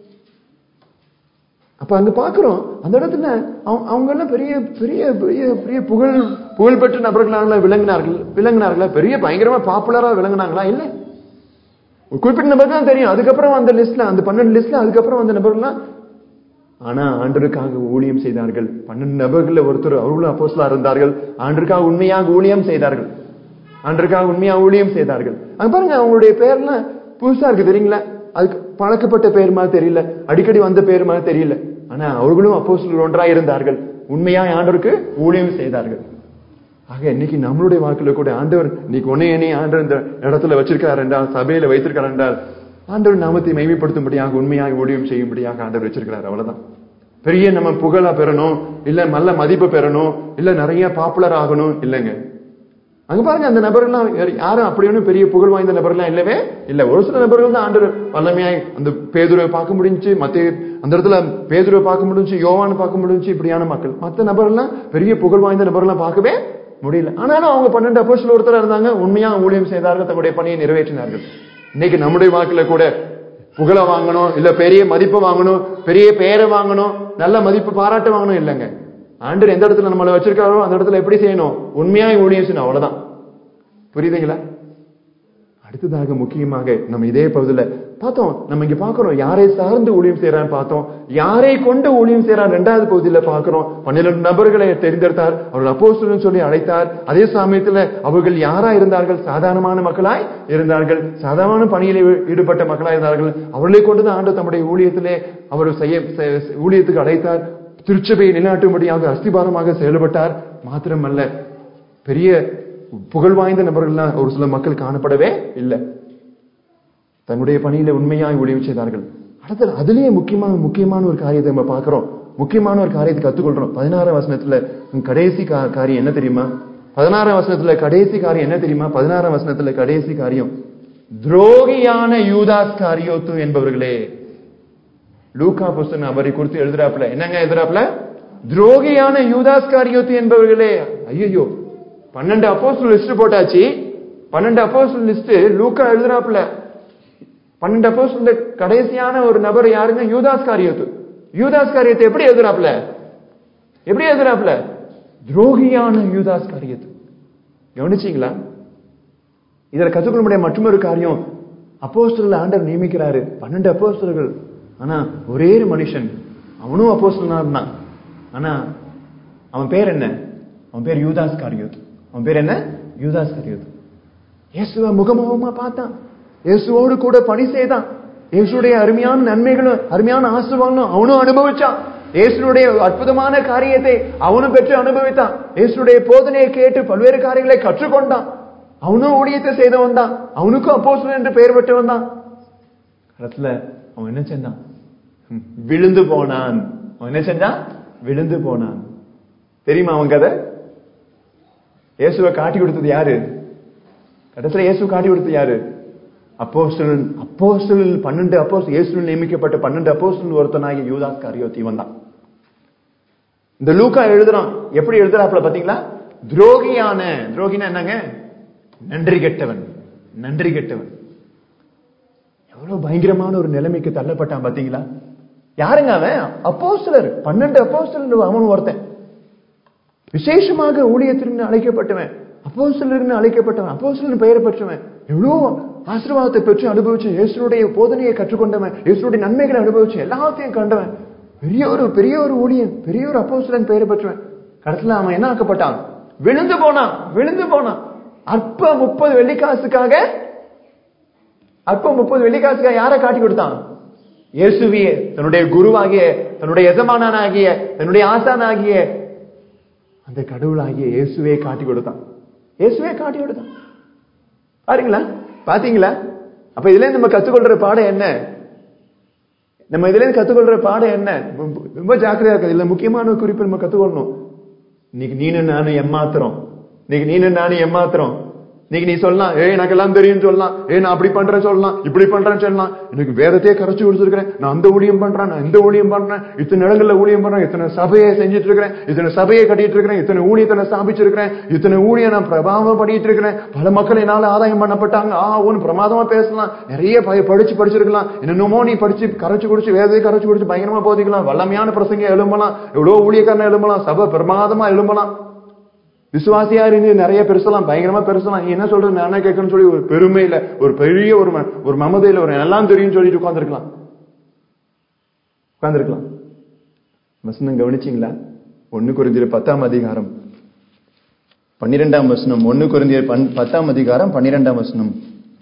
S1: அப்ப அங்க பாக்குறோம் அந்த இடத்துல அவங்க அவங்க எல்லாம் பெரிய பெரிய பெரிய பெரிய புகழ் புகழ்பெற்ற நபர்களாக விளங்கினார்கள் விளங்கினார்களா பெரிய பயங்கரமா பாப்புலரா விளங்கினாங்களா இல்ல ஒரு குறிப்பிட்ட நபருக்கு தான் தெரியும் அதுக்கப்புறம் அந்த லிஸ்ட்ல அந்த பன்னெண்டு லிஸ்ட்ல அதுக்கப்புறம் அந்த நபர்கள்லாம் ஆனா ஆண்டருக்காக ஊழியம் செய்தார்கள் பன்னெண்டு நபர்கள்ல ஒருத்தர் அவர்களும் அப்போஸ்தலா இருந்தார்கள் ஆண்டருக்காக உண்மையாக ஊழியம் செய்தார்கள் ஆண்டருக்காக உண்மையா ஊழியம் செய்தார்கள் அங்க பாருங்க அவங்களுடைய பேர்லாம் புதுசா இருக்கு தெரியுங்களா அதுக்கு பழக்கப்பட்ட பேர் மாதிரி தெரியல அடிக்கடி வந்த பேர் மாதிரி தெரியல ஆனா அவர்களும் அப்போஸ்தலர் ஒன்றா இருந்தார்கள் உண்மையா ஆண்டவருக்கு ஊழியம் செய்தார்கள் ஆக இன்னைக்கு நம்மளுடைய வாழ்க்கையில கூட ஆண்டவர் இன்னைக்கு உன்னை என்னை ஆண்டவர் இந்த இடத்துல வச்சிருக்கார் என்றால் சபையில வைத்திருக்கார் என்றால் ஆண்டவர் நாமத்தை மைமைப்படுத்தும்படியாக உண்மையாக ஊழியம் செய்யும்படியாக ஆண்டவர் வச்சிருக்கிறார் அவ்வளவுதான் பெரிய நம்ம புகழா பெறணும் இல்ல நல்ல மதிப்பு பெறணும் இல்ல நிறைய பாப்புலர் ஆகணும் இல்லைங்க அங்க பாருங்க அந்த நபர்கள்லாம் யாரு- யாரும் அப்படி ஒண்ணும் பெரிய புகழ் வாய்ந்த நபர்லாம் இல்லவே இல்ல ஒரு சில நபர்கள் தான் ஆண்டவர் வல்லமையாய் அந்த பேதுருவை பார்க்க முடிஞ்சுச்சு மத்த அந்த இடத்துல பேதுருவை பார்க்க முடிஞ்சு யோவான் பார்க்க முடிஞ்சு இப்படியான மக்கள் மத்த நபர்கள்லாம் பெரிய புகழ் வாய்ந்த நபர்லாம் பார்க்கவே முடியல ஆனாலும் அவங்க பன்னெண்டு அப்போஸ்தலர் ஒருத்தரா இருந்தாங்க உண்மையா ஊழியம் செய்தார்கள் தங்களுடைய பணியை நிறைவேற்றினார்கள் இன்னைக்கு நம்முடைய வாழ்க்கையில கூட புகழ வாங்கணும் இல்ல பெரிய மதிப்பு வாங்கணும் பெரிய பெயரை வாங்கணும் நல்ல மதிப்பு பாராட்டு வாங்கணும் இல்லைங்க ஆண்டர் எந்த இடத்துல நம்மளை வச்சிருக்காரோ அந்த இடத்துல எப்படி செய்யணும் உண்மையாய் ஊழியம் செய்யணும் அவ்வளவுதான் புரியுதுங்களா அடுத்ததாக முக்கியமாக நம்ம இதே பகுதியில பார்த்தோம் நம்ம இங்க பாக்குறோம் யாரை சார்ந்து ஊழியம் செய்யறான்னு பார்த்தோம் யாரை கொண்டு ஊழியம் செய்யறான் ரெண்டாவது பகுதியில பாக்குறோம் பன்னிரண்டு நபர்களை தெரிந்தெடுத்தார் அவர்கள் அப்போஸ்தலன் சொல்லி அழைத்தார் அதே சமயத்துல அவர்கள் யாரா இருந்தார்கள் சாதாரணமான மக்களாய் இருந்தார்கள் சாதாரண பணியில் ஈடுபட்ட மக்களாய் இருந்தார்கள் அவர்களை கொண்டுதான் ஆண்டு தம்முடைய ஊழியத்திலே அவர் செய்ய செ- ஊழியத்துக்கு அழைத்தார் திருச்சபையை நிலைநாட்டும்படியாக அஸ்திபாரமாக செயல்பட்டார் மாத்திரமல்ல பெரிய புகழ் வாய்ந்த நபர்கள்லாம் ஒரு சில மக்கள் காணப்படவே இல்லை தன்னுடைய பணியில உண்மையாய் ஊழியம் செய்தார்கள் அடுத்தது அதுலயே முக்கியமான முக்கியமான ஒரு காரியத்தை நம்ம பார்க்கிறோம் முக்கியமான ஒரு காரியத்தை கத்துக்கொள்றோம் பதினாறாம் வசனத்துல கடைசி கா- காரியம் என்ன தெரியுமா பதினாறாம் வசனத்துல கடைசி காரியம் என்ன தெரியுமா பதினாறாம் வசனத்துல கடைசி காரியம் துரோகியான யூதாஸ் காரியோத்து என்பவர்களே லூக்கா புஸ்தகம் அவரை குறித்து எழுதுறாப்ல என்னங்க எழுதுறாப்ல துரோகியான யூதாஸ் காரியோத்து என்பவர்களே ஐயோ பன்னெண்டு அப்போஸ்தலர் லிஸ்ட் போட்டாச்சு பன்னெண்டு அப்போஸ்தலர் லிஸ்ட் லூக்கா எழுதுறாப்ல பன்னெண்டு அப்போஸ்தலர் கடைசியான ஒரு நபர் யாருங்க யூதாஸ் காரியத்து யூதாஸ் காரியத்தை எப்படி எழுதுறாப்ல எப்படி எழுதுறாப்ல துரோகியான யூதாஸ் காரியத்து கவனிச்சீங்களா இதுல கத்துக்கொள்ள முடிய மற்றொரு காரியம் அப்போஸ்தலர்ல ஆண்டவர் நியமிக்கிறாரு பன்னெண்டு அப்போஸ்தலர்கள் ஆனா ஒரே ஒரு மனுஷன் அவனும் அப்போஸ்தலனா இருந்தான் ஆனா அவன் பேர் என்ன அவன் பேர் யூதாஸ் காரியோத் அவன் பேர் என்ன யூதாஸ் காரியோத் இயேசுவை முகமுகமா பார்த்தான் இயேசுவோடு கூட பணி செய்தான் இயேசுடைய அருமையான நன்மைகளும் அருமையான ஆசீர்வாதங்களும் அவனும் அனுபவிச்சான் இயேசுடைய அற்புதமான காரியத்தை அவனும் பெற்று அனுபவித்தான் இயேசுடைய போதனையை கேட்டு பல்வேறு காரியங்களை கற்றுக்கொண்டான் அவனும் ஊழியத்தை செய்தவன் தான் அவனுக்கும் அப்போஸ்தலன் என்று பெயர் பெற்றவன் தான் கடைசில அவன் என்ன செஞ்சான் ஹம், விழுந்து போனான் அவன் என்ன செஞ்சான் விழுந்து போனான் தெரியுமா அவன் கதை இயேசுவை காட்டி கொடுத்தது யாரு கடைசியில இயேசு காட்டி கொடுத்தது யாரு அப்போஸ்தலன் அப்போஸ்தலன் பன்னெண்டு அப்போஸ்தலன் இயேசுவில் நியமிக்கப்பட்ட பன்னெண்டு அப்போஸ்தலன் ஒருத்தனாகிய யூதாஸ் காரியோத்தி வந்தான் இந்த லூக்கா எழுதுறான் எப்படி எழுதுறாப்புல பாத்தீங்களா துரோகியான துரோகினா என்னங்க நன்றி கெட்டவன் நன்றி கெட்டவன் எவ்வளவு பயங்கரமான ஒரு நிலைமைக்கு தள்ளப்பட்டான் பாத்தீங்களா யாருங்க அவன் அப்போஸ்தலர் பன்னெண்டு அப்போஸ்தலர் அவன் ஒருத்தன் விசேஷமாக ஊழியத்திற்கு அழைக்கப்பட்டவன் அப்போஸ்தலர்னு அழைக்கப்பட்டவன் அப்போஸ்தலன் பெயர் பெற்றவன் எவ்வளோ ஆசீர்வாதத்தை பெற்று அனுபவிச்சு இயேசுடைய போதனையை கற்றுக்கொண்டவன் இயேசுடைய நன்மைகளை அனுபவிச்சு எல்லாத்தையும் கண்டவன் பெரிய ஒரு பெரிய ஒரு ஊழியன் பெரிய ஒரு அப்போஸ்தலன் பெயர் பெற்றவன் கடைசியில அவன் என்ன ஆக்கப்பட்டான் விழுந்து போனான் விழுந்து போனான் அற்ப முப்பது வெள்ளிக்காசுக்காக அற்ப முப்பது வெள்ளிக்காசுக்காக யாரை காட்டி கொடுத்தான் இயேசுவியே தன்னுடைய குருவாகிய தன்னுடைய எஜமானாகிய தன்னுடைய ஆசானாகிய அந்த கடவுளாகிய இயேசுவே காட்டி கொடுத்தான் இயேசுவே காட்டி கொடுத்தான் பாருங்களா பாத்தீங்களா அப்ப இதுல இருந்து நம்ம கத்துக்கொள்ற பாடம் என்ன நம்ம இதுல இருந்து கத்துக்கொள்ற பாடம் என்ன ரொம்ப- ரொம்ப ஜாக்கிரதையா இருக்கு இதுல முக்கியமான ஒரு குறிப்பு நம்ம கத்துக்கொள்ளணும் இன்னைக்கு நீனு நானும் ஏமாத்துறோம் இன்னைக்கு நீனு நானும் ஏமாத்துறோம் இன்னைக்கு நீ சொல்லலாம் ஏய் எனக்கு எல்லாம் தெரியும் சொல்லலாம் ஏய் நான் அப்படி பண்றேன் சொல்லலாம் இப்படி பண்றேன்னு சொல்லலாம் எனக்கு வேதத்தையே கரைச்சு கொடுத்துருக்கிறேன் நான் அந்த ஊழியம் பண்றேன் நான் இந்த ஊழியம் பண்றேன் இத்தனை இடங்கள்ல ஊழியம் பண்றேன் இத்தனை சபையை செஞ்சுட்டு இருக்கிறேன் இத்தனை சபையை கட்டிட்டு இருக்கிறேன் இத்தனை ஊழியத்தை நான் ஸ்தாபிச்சிருக்கிறேன் இத்தனை ஊழியம் நான் பிரபாவம் பண்ணிட்டு இருக்கிறேன் பல மக்கள் என்னால ஆதாயம் பண்ணப்பட்டாங்க ஆ ஒன்னு பிரமாதமா பேசலாம் நிறைய ப- படிச்சு படிச்சிருக்கலாம் என்னென்னமோ நீ படிச்சு கரைச்சு குடிச்சு வேதத்தை கரைச்சு குடிச்சு பயங்கரமா போதிக்கலாம் வல்லமையான பிரசங்க எழும்பலாம் எவ்வளவு ஊழியக்காரன் எழும்பலாம் சபை பிரமாதமா எழும்பலாம் விசுவாசியா இருந்து நிறைய பெருசலாம் பயங்கரமா பெருசலாம் நீ என்ன சொல்றது நான் என்ன கேட்கணும்னு சொல்லி ஒரு பெருமையில ஒரு பெரிய ஒரு ம- ஒரு மமதையில ஒரு எல்லாம் தெரியும் சொல்லிட்டு உட்கார்ந்திருக்கலாம் உட்கார்ந்திருக்கலாம் வசனம் கவனிச்சீங்களா ஒண்ணு குறைஞ்சர் பத்தாம் அதிகாரம் பன்னிரெண்டாம் வசனம் ஒண்ணு குறைஞ்சர் பத்தாம் அதிகாரம் பன்னிரெண்டாம் வசனம்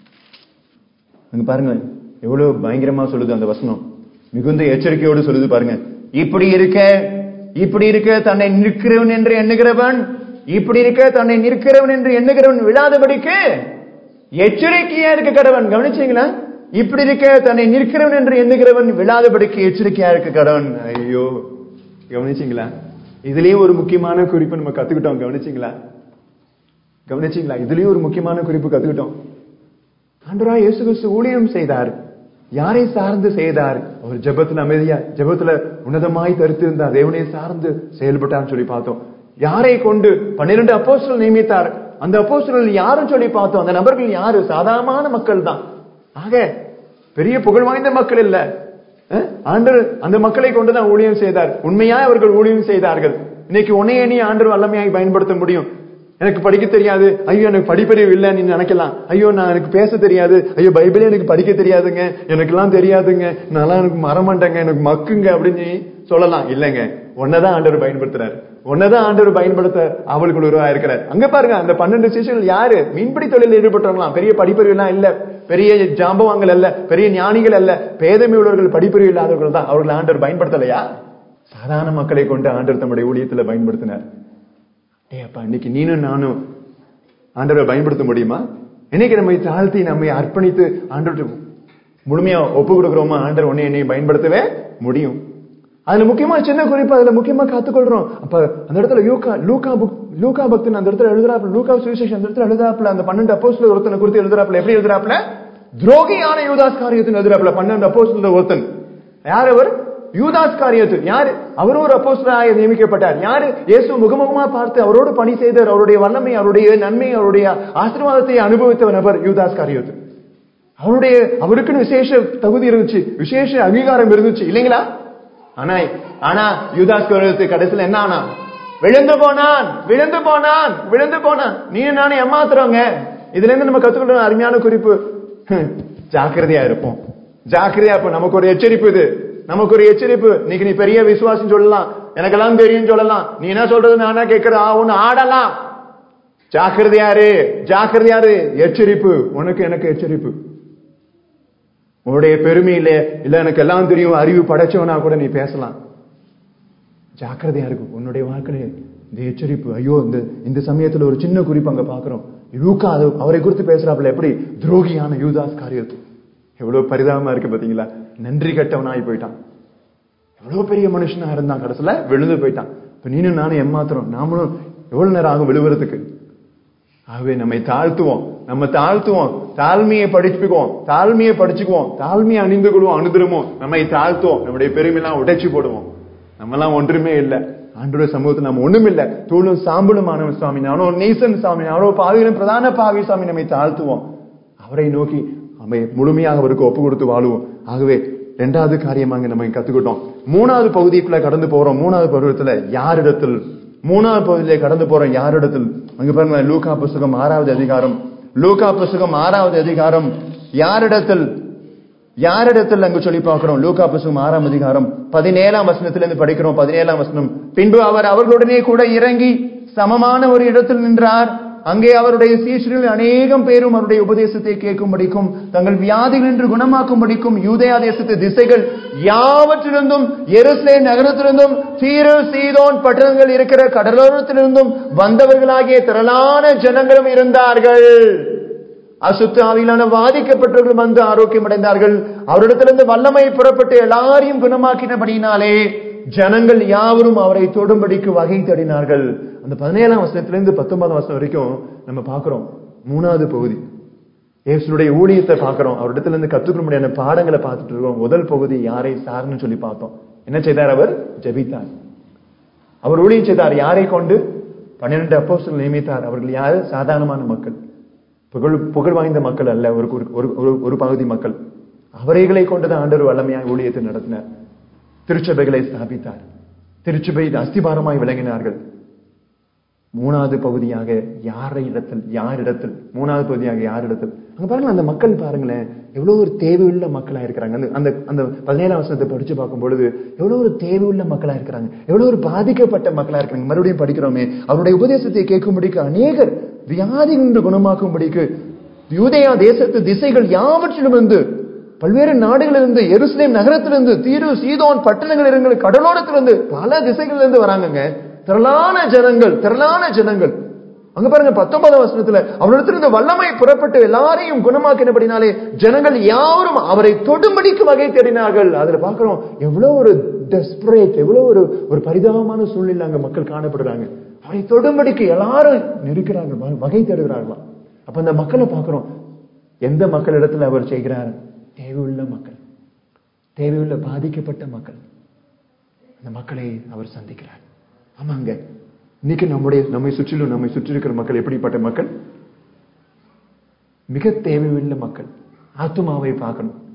S1: அங்க பாருங்க எவ்வளவு பயங்கரமா சொல்லுது அந்த வசனம் மிகுந்த எச்சரிக்கையோடு சொல்லுது பாருங்க இப்படி இருக்க இப்படி இருக்க தன்னை நிற்கிறவன் என்று எண்ணுகிறவன் இப்படி இருக்க தன்னை நிற்கிறவன் என்று எண்ணுகிறவன் விழாதபடிக்கு எச்சரிக்கையா இருக்க கடவன் கவனிச்சீங்களா இப்படி இருக்க தன்னை நிற்கிறவன் என்று எண்ணுகிறவன் விழாதபடிக்கு எச்சரிக்கையா இருக்க கடவன் ஐயோ கவனிச்சீங்களா இதுலயும் ஒரு முக்கியமான குறிப்பு நம்ம கத்துக்கிட்டோம் கவனிச்சீங்களா கவனிச்சீங்களா இதுலயும் ஒரு முக்கியமான குறிப்பு கத்துக்கிட்டோம் ஆண்டவரா இயேசு கிறிஸ்து ஊழியம் செய்தார் யாரை சார்ந்து செய்தார் அவர் ஜெபத்துல அமைதியா ஜெபத்துல உன்னதமாய் தரித்திருந்தார் தேவனை சார்ந்து செயல்பட்டார்னு சொல்லி பார்த்தோம் யாரை கொண்டு பன்னிரண்டு அப்போஸ்தலர் நியமித்தார் அந்த அப்போஸ்தலர் யாரும் சொல்லி பார்த்தோம் அந்த நபர்கள் யாரு சாதாரணமான மக்கள் தான் ஆக பெரிய புகழ் வாய்ந்த மக்கள் இல்ல அஹ்? ஆண்டவர் அந்த மக்களை கொண்டுதான் ஊழியம் செய்தார் உண்மையாய் அவர்கள் ஊழியம் செய்தார்கள் இன்னைக்கு உன்னைய நீ ஆண்டவர் வல்லமையாய் பயன்படுத்த முடியும் எனக்கு படிக்க தெரியாது ஐயோ எனக்கு படிப்பறிவு இல்லை நீ நினைக்கலாம் ஐயோ நான் எனக்கு பேச தெரியாது ஐயோ பைபிளே எனக்கு படிக்க தெரியாதுங்க எனக்கெல்லாம் தெரியாதுங்க நான்லாம் எனக்கு மறமாட்டேங்க எனக்கு மக்குங்க அப்படின்னு நீ சொல்லலாம் இல்லைங்க உன்னதான் ஆண்டவர் பயன்படுத்துறாரு உன்னதான் ஆண்டவர் பயன்படுத்த அவளுக்கு உருவா இருக்கிறார் அங்க பாருங்க அந்த பன்னெண்டு சிசுகள் யாரு மீன்பிடி தொழிலில் ஈடுபட்டவங்களாம் பெரிய படிப்பறிவு எல்லாம் இல்ல பெரிய ஜாம்பவான்கள் அல்ல பெரிய ஞானிகள் அல்ல பேதமை உள்ளவர்கள் படிப்பறிவு இல்லாதவர்கள் தான் அவர்களை ஆண்டவர் பயன்படுத்தலையா சாதாரண மக்களை கொண்டு ஆண்டவர் தம்முடைய ஊழியத்துல பயன்படுத்தினார் டேய் அப்பா இன்னைக்கு நீனும் நானும் ஆண்டவரை பயன்படுத்த முடியுமா இன்னைக்கு நம்மை தாழ்த்தி நம்மை அர்ப்பணித்து ஆண்டவர் முழுமையா ஒப்பு கொடுக்கிறோமா ஆண்டவர் உன்னை என்னை பயன்படுத்தவே முடியும் அதுல முக்கியமா சின்ன குறிப்பு அதுல முக்கியமா காத்துக்கொள்றோம் அப்ப அந்த இடத்துல லூகா லூகா புக் லூகா பக்தன் அந்த இடத்துல எழுதுறாப்புல லூகா சுவிசேஷன் அந்த இடத்துல எழுதுறாப்புல அந்த பன்னெண்டு அப்போஸ்ல ஒருத்தனை குறித்து எழுதுறாப்புல எப்படி எழுதுறாப்புல துரோகியான யூதாஸ் காரியத்தின் எழுதுறாப்புல பன்னெண்டு அப்போஸ்ல ஒருத்தன் யார் அவர் யூதாஸ் காரியத்து யாரு அவரும் ஒரு அப்போஸ்தலராக நியமிக்கப்பட்டார் யாரு இயேசு முகமுகமா பார்த்து அவரோடு பணி செய்தார் அவருடைய வல்லமை அவருடைய நன்மை அவருடைய ஆசீர்வாதத்தை அனுபவித்த நபர் யூதாஸ் காரியத்து அவருடைய அவருக்குன்னு விசேஷ தகுதி இருந்துச்சு விசேஷ அங்கீகாரம் இருந்துச்சு இல்லைங்களா ஆனா ஆனா யூதாஸ் காரியத்து கடைசியில என்ன ஆனா விழுந்து போனான் விழுந்து போனான் விழுந்து போனான் நீ நானும் ஏமாத்துறோங்க இதுல இருந்து நம்ம கத்துக்கிட்ட அருமையான குறிப்பு ஹம், ஜாக்கிரதையா இருப்போம் ஜாக்கிரதையா இருப்போம் நமக்கு ஒரு எச்சரிப்பு இது நமக்கு ஒரு எச்சரிப்பு இன்னைக்கு நீ பெரிய விசுவாசம் சொல்லலாம் எனக்கெல்லாம் தெரியும் சொல்லலாம் நீ என்ன சொல்றது நானா கேட்கற ஒன்னு ஆடலாம் ஜாக்கிரதையாரு ஜாக்கிரதையாரு எச்சரிப்பு உனக்கு எனக்கு எச்சரிப்பு உன்னுடைய பெருமையில இல்ல எனக்கு எல்லாம் தெரியும் அறிவு படைச்சவனா கூட நீ பேசலாம் ஜாக்கிரதையா இருக்கும் உன்னுடைய வாழ்க்கையில இந்த எச்சரிப்பு ஐயோ இந்த இந்த சமயத்துல ஒரு சின்ன குறிப்பு அங்க பாக்குறோம் லூக்கா அது அவரை குறித்து பேசுறாப்புல எப்படி துரோகியான யூதாஸ் காரியத்து எவ்வளவு பரிதாபமா இருக்கு பாத்தீங்களா நன்றி கட்டவனாகி போயிட்டான் எவ்வளவு பெரிய மனுஷனா இருந்தான் கடைசியில விழுந்து போயிட்டான் இப்ப நீனும் நானும் ஏமாத்துறோம் நாமளும் எவ்வளவு நேரம் ஆகும் விழுவுறதுக்கு ஆகவே நம்மை தாழ்த்துவோம் நம்ம தாழ்த்துவோம் தாழ்மையை படிச்சுக்குவோம் தாழ்மையை படிச்சுக்குவோம் தாழ்மையை அணிந்து கொள்வோம் அனுதிரமும் நம்மை தாழ்த்துவோம் நம்முடைய பெருமையெல்லாம் உடைச்சு போடுவோம் நம்மெல்லாம் ஒன்றுமே இல்ல ஆண்டோட சமூகத்தில் நம்ம ஒண்ணும் இல்ல தூளும் சாம்பலும் ஆனவன் சுவாமி நானோ நேசன் சுவாமி நானோ பாவிகளும் பிரதான பாவி சுவாமி நம்மை தாழ்த்துவோம் அவரை நோக்கி நம்மை முழுமையாக அவருக்கு ஒப்பு கொடுத்து வாழுவோம் ஆகவே இரண்டாவது காரியமாக நம்ம கத்துக்கிட்டோம் மூணாவது பகுதிக்குள்ள கடந்து போறோம் மூணாவது பருவத்துல யாரிடத்தில் மூணாவது பகுதியிலே கடந்து போறோம் யாரிடத்தில் அங்க பாருங்க லூகா புஸ்தகம் ஆறாவது அதிகாரம் லூகா புஸ்தகம் ஆறாவது அதிகாரம் யாரிடத்தில் யாரிடத்தில் அங்கு சொல்லி பார்க்கிறோம் லூகா புஸ்தகம் ஆறாம் அதிகாரம் பதினேழாம் வசனத்திலிருந்து படிக்கிறோம் பதினேழாம் வசனம் பின்பு அவர் அவர்களுடனே கூட இறங்கி சமமான ஒரு இடத்தில் நின்றார் அங்கே அவருடைய சீஷர்கள் அநேகம் பேரும் அவருடைய உபதேசத்தை கேட்கும்படிக்கும் தங்கள் வியாதிகள் என்று குணமாக்கும்படிக்கும் யூதயா தேசத்து திசைகள் யாவற்றிலிருந்தும் எருசலே நகரத்திலிருந்தும் தீரு சீதோன் பட்டணங்கள் இருக்கிற கடலோரத்திலிருந்தும் வந்தவர்களாகிய திரளான ஜனங்களும் இருந்தார்கள் அசுத்த ஆவியிலான பாதிக்கப்பட்டவர்கள் வந்து ஆரோக்கியம் அடைந்தார்கள் அவரிடத்திலிருந்து வல்லமை புறப்பட்டு எல்லாரையும் குணமாக்கினபடியினாலே ஜனங்கள் யாவரும் அவரை தொடும்படிக்கு வகை தேடினார்கள் அந்த பதினேழாம் வசனத்திலிருந்து பத்தொன்பதாம் வசனம் வரைக்கும் நம்ம பார்க்கிறோம் மூணாவது பகுதி இயேசுடைய ஊழியத்தை பார்க்கிறோம் அவரிடத்துல இருந்து கத்துக்க முடியாத பாடங்களை பார்த்துட்டு இருக்கோம் முதல் பகுதி யாரை சார்னு சொல்லி பார்த்தோம் என்ன செய்தார் அவர் ஜெபித்தார் அவர் ஊழியம் செய்தார் யாரை கொண்டு பன்னிரண்டு அப்போஸ்தலர்கள் நியமித்தார் அவர்கள் யாரு சாதாரணமான மக்கள் புகழ் புகழ் வாய்ந்த மக்கள் அல்ல ஒரு ஒரு- ஒரு ஒரு- ஒரு பகுதி மக்கள் அவரைகளை கொண்டுதான் ஆண்டவர் வல்லமையாக ஊழியத்தை நடத்தினார் திருச்சபைகளை ஸ்தாபித்தார் திருச்சபை அஸ்திபாரமாய் விளங்கினார்கள் மூணாவது பகுதியாக யாரை இடத்தில் யார் இடத்தில் மூணாவது பகுதியாக யார் இடத்தில் அங்க பாருங்க அந்த மக்கள் பாருங்களேன் எவ்வளவு ஒரு தேவையுள்ள மக்களா இருக்கிறாங்க அந்த அந்த அந்த பதினேழாம் வசனத்தை படிச்சு பார்க்கும் பொழுது எவ்வளவு ஒரு தேவையுள்ள மக்களா இருக்கிறாங்க எவ்வளவு ஒரு பாதிக்கப்பட்ட மக்களா இருக்கிறாங்க மறுபடியும் படிக்கிறோமே அவருடைய உபதேசத்தை கேட்கும்படிக்கு அநேகர் வியாதி நின்று குணமாக்கும்படிக்கு யூதேயா தேசத்து திசைகள் யாவற்றிலும் இருந்து பல்வேறு நாடுகளிலிருந்து எருசலேம் நகரத்திலிருந்து தீரு சீதோன் பட்டணங்கள் இருந்து கடலோரத்திலிருந்து பல திசைகளிலிருந்து வராங்கங்க திரளான ஜனங்கள் திரளான ஜனங்கள் அங்க பாருங்க பத்தொன்பதாம் வசனத்துல அவரிடத்திலிருந்து வல்லமை புறப்பட்டு எல்லாரையும் குணமாக்கினபடினாலே ஜனங்கள் யாரும் அவரை தொடும்படிக்கு வகை தேடினார்கள் அதுல பாக்குறோம் எவ்வளவு ஒரு டெஸ்பரேட் எவ்வளவு ஒரு ஒரு பரிதாபமான சூழ்நிலை அங்க மக்கள் காணப்படுறாங்க அவரை தொடும்படிக்கு எல்லாரும் நெருக்கிறாங்க வ- வகை தேடுகிறார்களாம் அப்ப அந்த மக்களை பார்க்கிறோம் எந்த மக்களிடத்துல அவர் செய்கிறார் தேவையுள்ள மக்கள் தேவையுள்ள பாதிக்கப்பட்ட மக்கள் அந்த மக்களை அவர் சந்திக்கிறார் ஆமாங்க இன்னைக்கு நம்முடைய நம்மை சுற்றிலும் நம்மை சுற்றி இருக்கிற மக்கள் எப்படிப்பட்ட மக்கள் மிக தேவையுள்ள மக்கள் ஆத்துமாவை பார்க்கணும்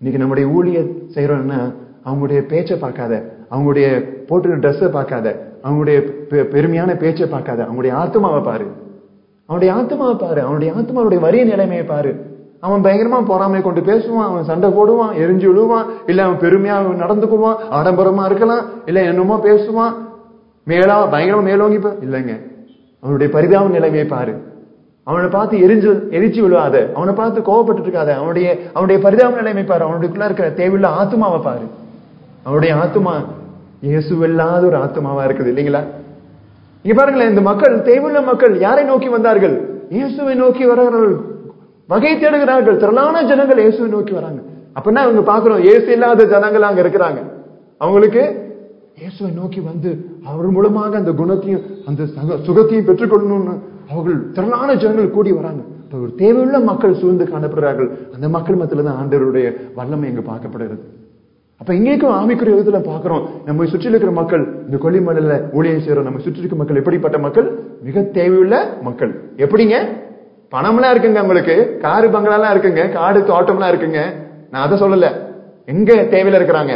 S1: இன்னைக்கு நம்முடைய ஊழிய செய்யறோம்னா அவங்களுடைய பேச்சை பார்க்காத அவங்களுடைய போட்டுற ட்ரெஸ்ஸை பார்க்காத அவங்களுடைய பெ- பெருமையான பேச்சை பார்க்காத அவங்களுடைய ஆத்மாவை பாரு அவனுடைய ஆத்மாவை பாரு அவனுடைய ஆத்மாவுடைய வரிய நிலைமையை பாரு அவன் பயங்கரமா பொறாமை கொண்டு பேசுவான் அவன் சண்டை போடுவான் எரிஞ்சு விழுவான் இல்ல அவன் பெருமையா நடந்துக்குவான் ஆடம்பரமா இருக்கலாம் இல்ல என்னமோ பேசுவான் மேலா பயங்கரமா மேலோங்கி பே- இல்லைங்க அவனுடைய பரிதாப நிலைமையை பாரு அவனை பார்த்து எரிஞ்சு எரிச்சு விழுவாத அவனை பார்த்து கோவப்பட்டு இருக்காத அவனுடைய அவனுடைய பரிதாப நிலைமை பாரு அவனுக்குள்ள இருக்கிற தேவையில்ல ஆத்மாவை பாரு அவனுடைய ஆத்மா இயேசுவில்லாத ஒரு ஆத்மாவா இருக்குது இல்லைங்களா இங்க பாருங்களேன் இந்த மக்கள் தேவையுள்ள மக்கள் யாரை நோக்கி வந்தார்கள் இயேசுவை நோக்கி வரார்கள் வகை தேடுகிறார்கள் திரளான ஜனங்கள் இயேசுவை நோக்கி வராங்க அப்படின்னா அவங்க பாக்குறோம் இயேசு இல்லாத ஜனங்கள் அங்க இருக்கிறாங்க அவங்களுக்கு இயேசுவை நோக்கி வந்து அவர் மூலமாக அந்த குணத்தையும் அந்த சக- சுகத்தையும் பெற்றுக்கொள்ளணும்னு அவர்கள் திரளான ஜனங்கள் கூடி வராங்க அப்ப ஒரு தேவையுள்ள மக்கள் சூழ்ந்து காணப்படுறார்கள் அந்த மக்கள் மத்தியில தான் ஆண்டவருடைய வல்லமை இங்கு பார்க்கப்படுகிறது அப்ப இங்கேக்கும் ஆவிக்குரிய விதத்துல பாக்குறோம் நம்ம சுற்றி இருக்கிற மக்கள் இந்த கொல்லிமலையில ஊழியம் செய்யறோம் நம்ம சுற்றி இருக்க மக்கள் எப்படிப்பட்ட மக்கள் மிக தேவையுள்ள மக்கள் எப்படிங்க பணம்லாம் இருக்குங்க உங்களுக்கு காரு பங்களாலாம் இருக்குங்க காடு தோட்டம்லாம் இருக்குங்க நான் அதை சொல்லல எங்க தேவையில இருக்கிறாங்க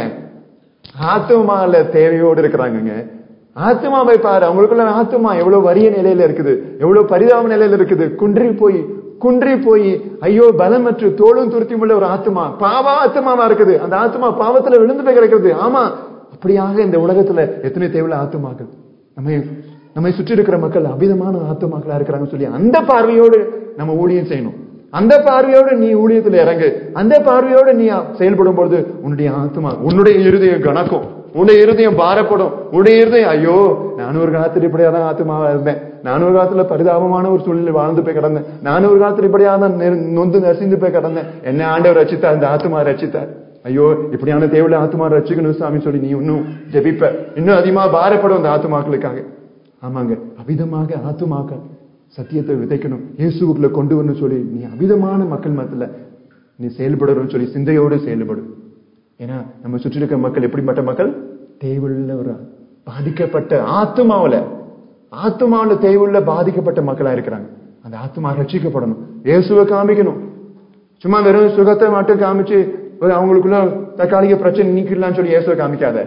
S1: ஆத்துமால தேவையோடு இருக்கிறாங்கங்க ஆத்துமாவை பாரு அவங்களுக்குள்ள ஆத்துமா எவ்வளவு வறிய நிலையில இருக்குது எவ்வளவு பரிதாப நிலையில இருக்குது குன்றி போய் குன்றி போய் ஐயோ பலமற்று தோளும் துருத்தியும் உள்ள ஒரு ஆத்துமா பாவா ஆத்துமாவா இருக்குது அந்த ஆத்துமா பாவத்துல விழுந்து போய் கிடக்குது ஆமா அப்படியாக இந்த உலகத்துல எத்தனை தேவையில்ல ஆத்துமாக்கள் நம்ம நம்மை சுற்றி இருக்கிற மக்கள் அபிதமான ஆத்துமாக்களா இருக்கிறாங்கன்னு சொல்லி அந்த பார்வையோடு நம்ம ஊழியம் செய்யணும் அந்த பார்வையோடு நீ ஊழியத்துல இறங்கு அந்த பார்வையோடு நீ செயல்படும் பொழுது உன்னுடைய ஆத்மா உன்னுடைய இருதயம் கணக்கும் உன்னுடைய இருதயம் பாரப்படும் உன்னுடைய இருதயம் ஐயோ நானும் ஒரு காலத்துல இப்படியாதான் ஆத்மாவா இருந்தேன் நானும் ஒரு காலத்துல பரிதாபமான ஒரு சூழ்நிலை வாழ்ந்து போய் கிடந்தேன் நானும் ஒரு காலத்துல இப்படியாதான் நெரு- நொந்து நசிந்து போய் கிடந்தேன் என்ன ஆண்டவர் ரச்சித்தார் இந்த ஆத்மா ரச்சித்தார் ஐயோ இப்படியான தேவையில்ல ஆத்மா ரச்சிக்கணும் சாமி சொல்லி நீ இன்னும் ஜெபிப்ப இன்னும் அதிகமா பாரப்படும் அந்த ஆத்மாக்களுக்காக ஆமாங்க அவிதமாக ஆத்துமாக்கள் சத்தியத்தை விதைக்கணும் இயேசுக்குள்ள கொண்டு வரணும்னு சொல்லி நீ அவிதமான மக்கள் மத்தியில நீ செயல்படணும்னு சொல்லி சிந்தையோடு செயல்படு ஏன்னா நம்ம சுற்றி இருக்கிற மக்கள் எப்படிப்பட்ட மக்கள் தேவையுள்ள ஒரு பாதிக்கப்பட்ட ஆத்துமாவுல ஆத்துமாவுல தேவையுள்ள பாதிக்கப்பட்ட மக்களா இருக்கிறாங்க அந்த ஆத்துமா ரட்சிக்கப்படணும் இயேசுவை காமிக்கணும் சும்மா வெறும் சுகத்தை மட்டும் காமிச்சு ஒரு அவங்களுக்குள்ள தற்காலிக பிரச்சனை நீக்கிடலாம்னு சொல்லி இயேசுவை காமிக்காத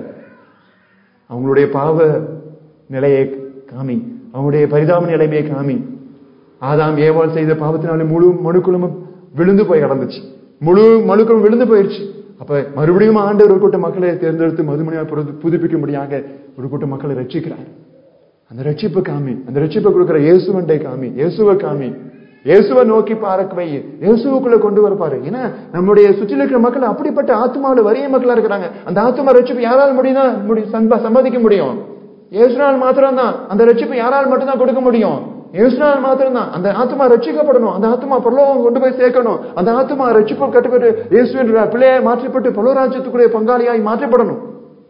S1: அவங்களுடைய பாவ நிலையை காமி அவங்களுடைய பரிதாப நிலைமையை காமி ஆதாம் ஏவாள் செய்த பாவத்தினாலே முழு மனுக்குழுமும் விழுந்து போய் கடந்துச்சு முழு மனுக்குழும் விழுந்து போயிருச்சு அப்ப மறுபடியும் ஆண்டவர் ஒரு கூட்ட மக்களை தேர்ந்தெடுத்து மதுமணியா புதுப்பிக்கும்படியாக ஒரு கூட்ட மக்களை ரட்சிக்கிறார் அந்த ரட்சிப்பு காமி அந்த ரட்சிப்பை கொடுக்கிற இயேசுவண்டை காமி இயேசுவை காமி இயேசுவை நோக்கி பார்க்க வை இயேசுவுக்குள்ள கொண்டு வரப்பாரு ஏன்னா நம்முடைய சுற்றில இருக்கிற மக்கள் அப்படிப்பட்ட ஆத்மாவில வறிய மக்களா இருக்கிறாங்க அந்த ஆத்மா ரட்சிப்பு யாரால் முடியும்னா முடி சம்ப- சம்பாதிக்க முடியும் இயேசுனால் மாத்திரம் தான் அந்த ரட்சிப்பு யாரால் மட்டும்தான் கொடுக்க முடியும் இயேசுனால் மாத்திரம் தான் அந்த ஆத்மா ரட்சிக்கப்படணும் அந்த ஆத்மா பரலோகம் கொண்டு போய் சேர்க்கணும் அந்த ஆத்மா ரட்சிப்பு கட்டுப்பட்டு இயேசுவின் பிள்ளையாய் மாற்றப்பட்டு பலோராஜ்யத்துக்குரிய பங்காளியாய் மாற்றப்படணும்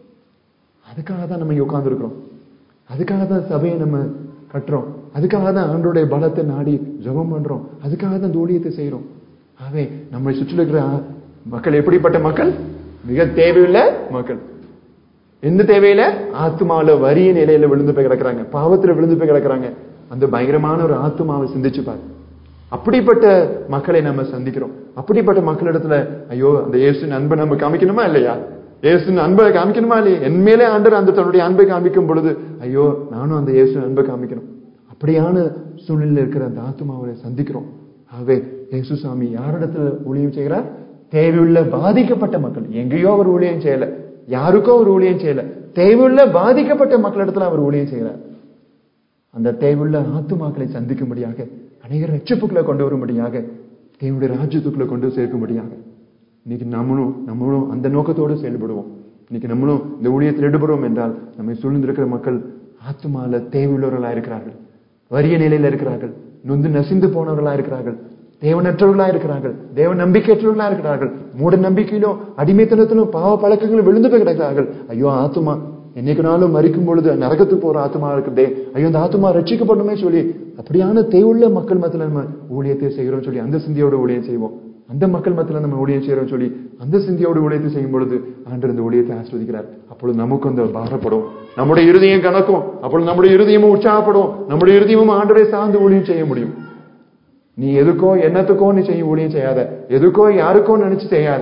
S1: அதுக்காக தான் நம்ம இங்க உட்கார்ந்து இருக்கிறோம் அதுக்காக தான் சபையை நம்ம கட்டுறோம் அதுக்காக தான் ஆண்டோடைய பலத்தை நாடி ஜெபம் பண்றோம் அதுக்காக தான் இந்த ஊழியத்தை செய்யறோம் ஆகவே நம்மை சுற்றி இருக்கிற ஆ- மக்கள் எப்படிப்பட்ட மக்கள் மிக தேவையுள்ள மக்கள் எந்த தேவையில ஆத்மாவில வரிய நிலையில விழுந்து போய் கிடக்குறாங்க பாவத்துல விழுந்து போய் கிடக்குறாங்க அந்த பயங்கரமான ஒரு ஆத்மாவை சிந்திச்சு பாரு அப்படிப்பட்ட மக்களை நம்ம சந்திக்கிறோம் அப்படிப்பட்ட மக்களிடத்துல ஐயோ அந்த இயேசுவின் அன்பை நம்ம காமிக்கணுமா இல்லையா இயேசுவின் அன்பை காமிக்கணுமா இல்லையா என் மேலே ஆண்டவர் அந்த தன்னுடைய அன்பை காமிக்கும் பொழுது ஐயோ நானும் அந்த இயேசுவின் அன்பை காமிக்கணும் அப்படியான சூழ்நிலையில் இருக்கிற அந்த ஆத்மாவை சந்திக்கிறோம் ஆகவே இயேசு சாமி யாரிடத்துல ஊழியம் செய்கிறார் தேவையுள்ள பாதிக்கப்பட்ட மக்கள் எங்கேயோ அவர் ஊழியம் செய்யல யாருக்கோ அவர் ஊழியம் செய்யல தேவையுள்ள பாதிக்கப்பட்ட மக்களிடத்துல அவர் ஊழியம் செய்கிறார் அந்த தேவையுள்ள ஆத்துமாக்களை சந்திக்கும்படியாக அநேக ரட்சிப்புகளை கொண்டு வரும்படியாக தேவனுடைய ராஜ்யத்துக்குள்ள கொண்டு சேர்க்கும்படியாக இன்னைக்கு நம்மளும் நம்மளும் அந்த நோக்கத்தோடு செயல்படுவோம் இன்னைக்கு நம்மளும் இந்த ஊழியத்தில் ஈடுபடுவோம் என்றால் நம்மை சூழ்ந்திருக்கிற மக்கள் ஆத்துமால தேவையுள்ளவர்களா இருக்கிறார்கள் வறிய நிலையில இருக்கிறார்கள் நொந்து நசிந்து போனவர்களா இருக்கிறார்கள் தேவனற்றவர்களா இருக்கிறார்கள் தேவ நம்பிக்கையற்றவர்களா இருக்கிறார்கள் மூட நம்பிக்கையிலும் அடிமைத்தனத்திலும் பாவ பழக்கங்களும் விழுந்து போய் கிடக்கிறார்கள் ஐயோ ஆத்துமா என்னைக்கு நாளும் மறிக்கும் பொழுது நரகத்துக்கு போற ஆத்மா இருக்குதே ஐயோ அந்த ஆத்மா ரட்சிக்கப்படணுமே சொல்லி அப்படியான தேவையுள்ள மக்கள் மத்தியில நம்ம ஊழியத்தை செய்கிறோம் சொல்லி அந்த சிந்தியோட ஊழியம் செய்வோம் அந்த மக்கள் மத்தியில நம்ம ஊழியம் செய்யறோம் சொல்லி அந்த சிந்தியோட ஊழியத்தை செய்யும் பொழுது ஆண்டவர் இந்த ஊழியத்தை ஆஸ்வதிக்கிறார் அப்பொழுது நமக்கு அந்த பாரப்படும் நம்முடைய இருதயம் கணக்கும் அப்பொழுது நம்முடைய இருதயமும் உற்சாகப்படும் நம்முடைய இருதயமும் ஆண்டவரை சார்ந்து ஊழியம் செய்ய முடியும் நீ எதுக்கோ என்னத்துக்கோ நீ செய்ய ஊழியம் செய்யாத எதுக்கோ யாருக்கோ நினைச்சு செய்யாத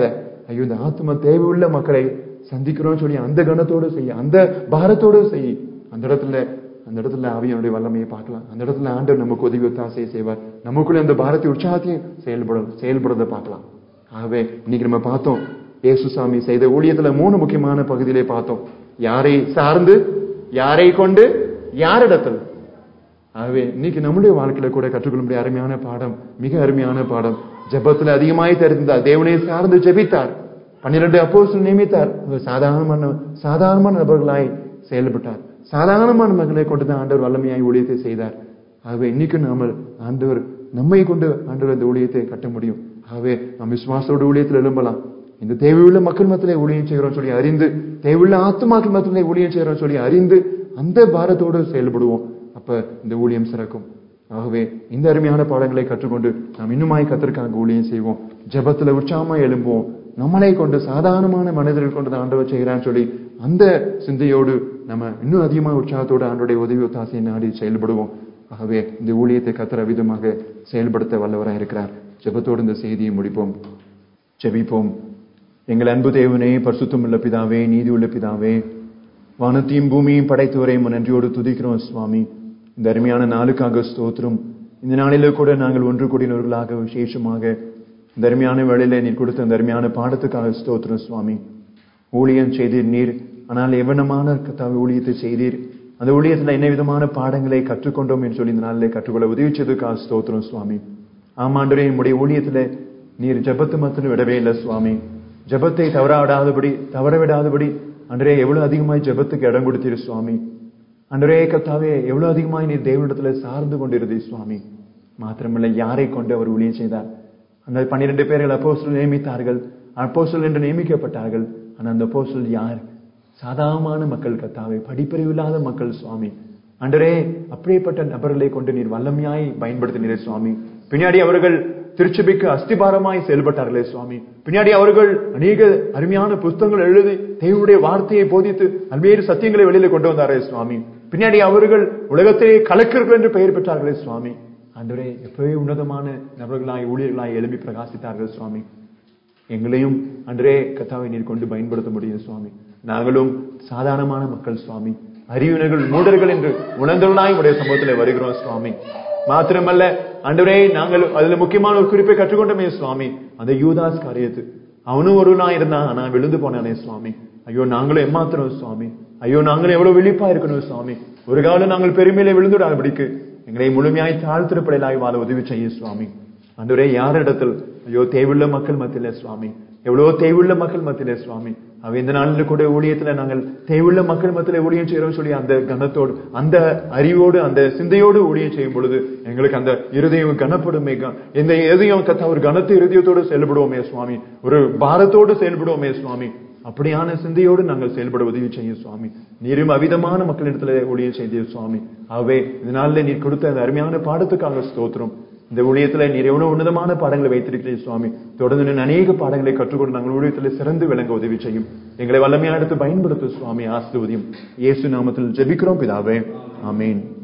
S1: ஐயோ இந்த ஆத்ம தேவையுள்ள மக்களை சந்திக்கிறோம்னு சொல்லி அந்த கணத்தோடு செய்ய அந்த பாரத்தோடு செய் அந்த இடத்துல அந்த இடத்துல ஆவியனுடைய வல்லமையை பார்க்கலாம் அந்த இடத்துல ஆண்டவர் நமக்கு உதவி ஒத்தாசையை செய்வார் நமக்குள்ள அந்த பாரத்தை உற்சாகத்தையும் செயல்பட செயல்படுறத பார்க்கலாம் ஆகவே இன்னைக்கு நம்ம பார்த்தோம் இயேசுசாமி செய்த ஊழியத்துல மூணு முக்கியமான பகுதியிலே பார்த்தோம் யாரை சார்ந்து யாரை கொண்டு யாரிடத்தில் ஆகவே இன்னைக்கு நம்முடைய வாழ்க்கையில கூட கற்றுக்கொள்ள முடிய அருமையான பாடம் மிக அருமையான பாடம் ஜெபத்துல அதிகமாய் தெரிந்தார் தேவனை சார்ந்து ஜெபித்தார் பன்னிரண்டு அப்போஸ்தலர் நியமித்தார் அவர் சாதாரணமான சாதாரணமான நபர்களாய் செயல்பட்டார் சாதாரணமான மக்களை கொண்டு தான் ஆண்டவர் வல்லமையாய் ஊழியத்தை செய்தார் ஆகவே இன்னைக்கு நாம ஆண்டவர் நம்மை கொண்டு ஆண்டவர் இந்த ஊழியத்தை கட்ட முடியும் ஆகவே நாம் விசுவாசோட ஊழியத்தில் எழும்பலாம் இந்த தேவையுள்ள மக்கள் மத்தியிலே ஊழியம் செய்கிறோம் சொல்லி அறிந்து தேவையுள்ள ஆத்துமாக்கள் மத்தியிலே ஊழியம் செய்கிறோம் சொல்லி அறிந்து அந்த பாரத்தோடு செயல்படுவோம் அப்ப இந்த ஊழியம் சிறக்கும் ஆகவே இந்த அருமையான பாடங்களை கற்றுக்கொண்டு நாம் இன்னுமாய் கத்திற்காக ஊழியம் செய்வோம் ஜெபத்துல உற்சாகமா எழும்புவோம் நம்மளை கொண்டு சாதாரணமான மனிதர்கள் கொண்டு தான் ஆண்டவர் செய்கிறான்னு சொல்லி அந்த சிந்தையோடு நம்ம இன்னும் அதிகமாக உற்சாகத்தோடு ஆண்டோடைய உதவி ஒத்தாசையை நாடி செயல்படுவோம் ஆகவே இந்த ஊழியத்தை கத்திர விதமாக செயல்படுத்த வல்லவராக இருக்கிறார் ஜெபத்தோடு இந்த செய்தியை முடிப்போம் ஜெபிப்போம் எங்கள் அன்பு தேவனே பரிசுத்தம் உள்ள பிதாவே நீதி உள்ள பிதாவே வானத்தையும் பூமியும் படைத்தவரை நன்றியோடு துதிக்கிறோம் சுவாமி இந்த அருமையான நாளுக்காக ஸ்தோத்திரம் இந்த நாளில கூட நாங்கள் ஒன்று கூடினவர்களாக விசேஷமாக இந்த அருமையான வேளையில நீர் கொடுத்த இந்த அருமையான பாடத்துக்காக ஸ்தோத்திரம் சுவாமி ஊழியம் செய்தீர் நீர் ஆனால் எவனமான கத்தாவை ஊழியத்தை செய்தீர் அந்த ஊழியத்துல என்ன விதமான பாடங்களை கற்றுக்கொண்டோம் என்று சொல்லி இந்த நாளிலே கற்றுக்கொள்ள உதவி செய்ததுக்காக ஸ்தோத்திரம் சுவாமி ஆமாண்டரே என்னுடைய ஊழியத்துல நீர் ஜபத்து மத்தின்னு விடவே இல்லை சுவாமி ஜபத்தை தவற விடாதபடி தவற விடாதபடி அன்றே எவ்வளவு அதிகமாய் ஜபத்துக்கு இடம் கொடுத்தீர் சுவாமி அன்றே கத்தாவே எவ்வளவு அதிகமாய் நீர் தேவனிடத்துல சார்ந்து கொண்டிருந்தீ சுவாமி மாத்திரமல்ல யாரை கொண்டு அவர் ஊழியம் செய்தார் அந்த பன்னிரண்டு பேர்கள் அப்போஸ்தலர் நியமித்தார்கள் அப்போஸ்தலர் என்று நியமிக்கப்பட்டார்கள் ஆனா அந்த அப்போஸ்தலர் யார் சாதாரணமான மக்கள் கத்தாவே படிப்பறிவு இல்லாத மக்கள் சுவாமி அன்றரே அப்படியேப்பட்ட நபர்களை கொண்டு நீர் வல்லமையாய் பயன்படுத்தினீரே சுவாமி பின்னாடி அவர்கள் திருச்சபைக்கு அஸ்திபாரமாய் செயல்பட்டார்களே சுவாமி பின்னாடி அவர்கள் அநேக அருமையான புஸ்தகங்கள் எழுதி தேவனுடைய வார்த்தையை போதித்து பல்வேறு சத்தியங்களை வெளியில கொண்டு வந்தாரே சுவாமி பின்னாடி அவர்கள் உலகத்தை கலக்கிறர்கள் என்று பெயர் பெற்றார்களே சுவாமி அன்றரே எப்பவே உன்னதமான நபர்களாய் ஊழியர்களாய் எழுப்பி பிரகாசித்தார்கள் சுவாமி எங்களையும் அன்றே கத்தாவை நீர் கொண்டு பயன்படுத்த முடியும் சுவாமி நாங்களும் சாதாரணமான மக்கள் சுவாமி அறிவினர்கள் மூடர்கள் என்று உணர்ந்தவர்களாய் உடைய சமூகத்தில் வருகிறோம் சுவாமி மாத்திரமல்ல அன்றரே நாங்கள் அதுல முக்கியமான ஒரு குறிப்பை கற்றுக்கொண்டோமே சுவாமி அந்த யூதாஸ் காரியத்து அவனும் ஒருவனா இருந்தான் ஆனா விழுந்து போனானே சுவாமி ஐயோ நாங்களும் ஏமாத்துறோம் சுவாமி ஐயோ நாங்களும் எவ்வளவு விழிப்பா இருக்கணும் சுவாமி ஒரு காலம் நாங்கள் பெருமையில விழுந்துடாதபடிக்கு எங்களை முழுமையாய் தாழ்த்திருப்படையிலாய் வாழ உதவி செய்ய சுவாமி அன்றரே யாரிடத்தில் ஐயோ தேவையுள்ள மக்கள் மத்தியில சுவாமி எவ்வளவோ தேவையுள்ள மக்கள் மத்தியில சுவாமி அவ இந்த நாளில் கூட ஊழியத்துல நாங்கள் தேவையுள்ள மக்கள் மத்தியில ஊழியம் செய்யறோம் சொல்லி அந்த கனத்தோடு அந்த அறிவோடு அந்த சிந்தையோடு ஊழியம் செய்யும் பொழுது எங்களுக்கு அந்த இருதயம் கனப்படுமே இந்த எதையும் கத்த ஒரு கனத்து இருதயத்தோடு செயல்படுவோமே சுவாமி ஒரு பாரத்தோடு செயல்படுவோமே சுவாமி அப்படியான சிந்தையோடு நாங்கள் செயல்பட உதவி செய்யும் சுவாமி நீரும் அவிதமான மக்களிடத்துல ஊழியம் செய்தீர் சுவாமி ஆகவே இதனால நீர் கொடுத்த அந்த அருமையான பாடத்துக்காக ஸ்தோத்திரம் இந்த ஊழியத்துல நீர் எவ்வளவு உன்னதமான பாடங்களை வைத்திருக்கிறீர் சுவாமி தொடர்ந்து இன்னும் அநேக பாடங்களை கற்றுக்கொண்டு நாங்கள் ஊழியத்தில் சிறந்து விளங்க உதவி செய்யும் எங்களை வல்லமையான எடுத்து பயன்படுத்தும் சுவாமி ஆசிர்வதியும் இயேசு நாமத்தில் ஜெபிக்கிறோம் பிதாவே ஆமேன்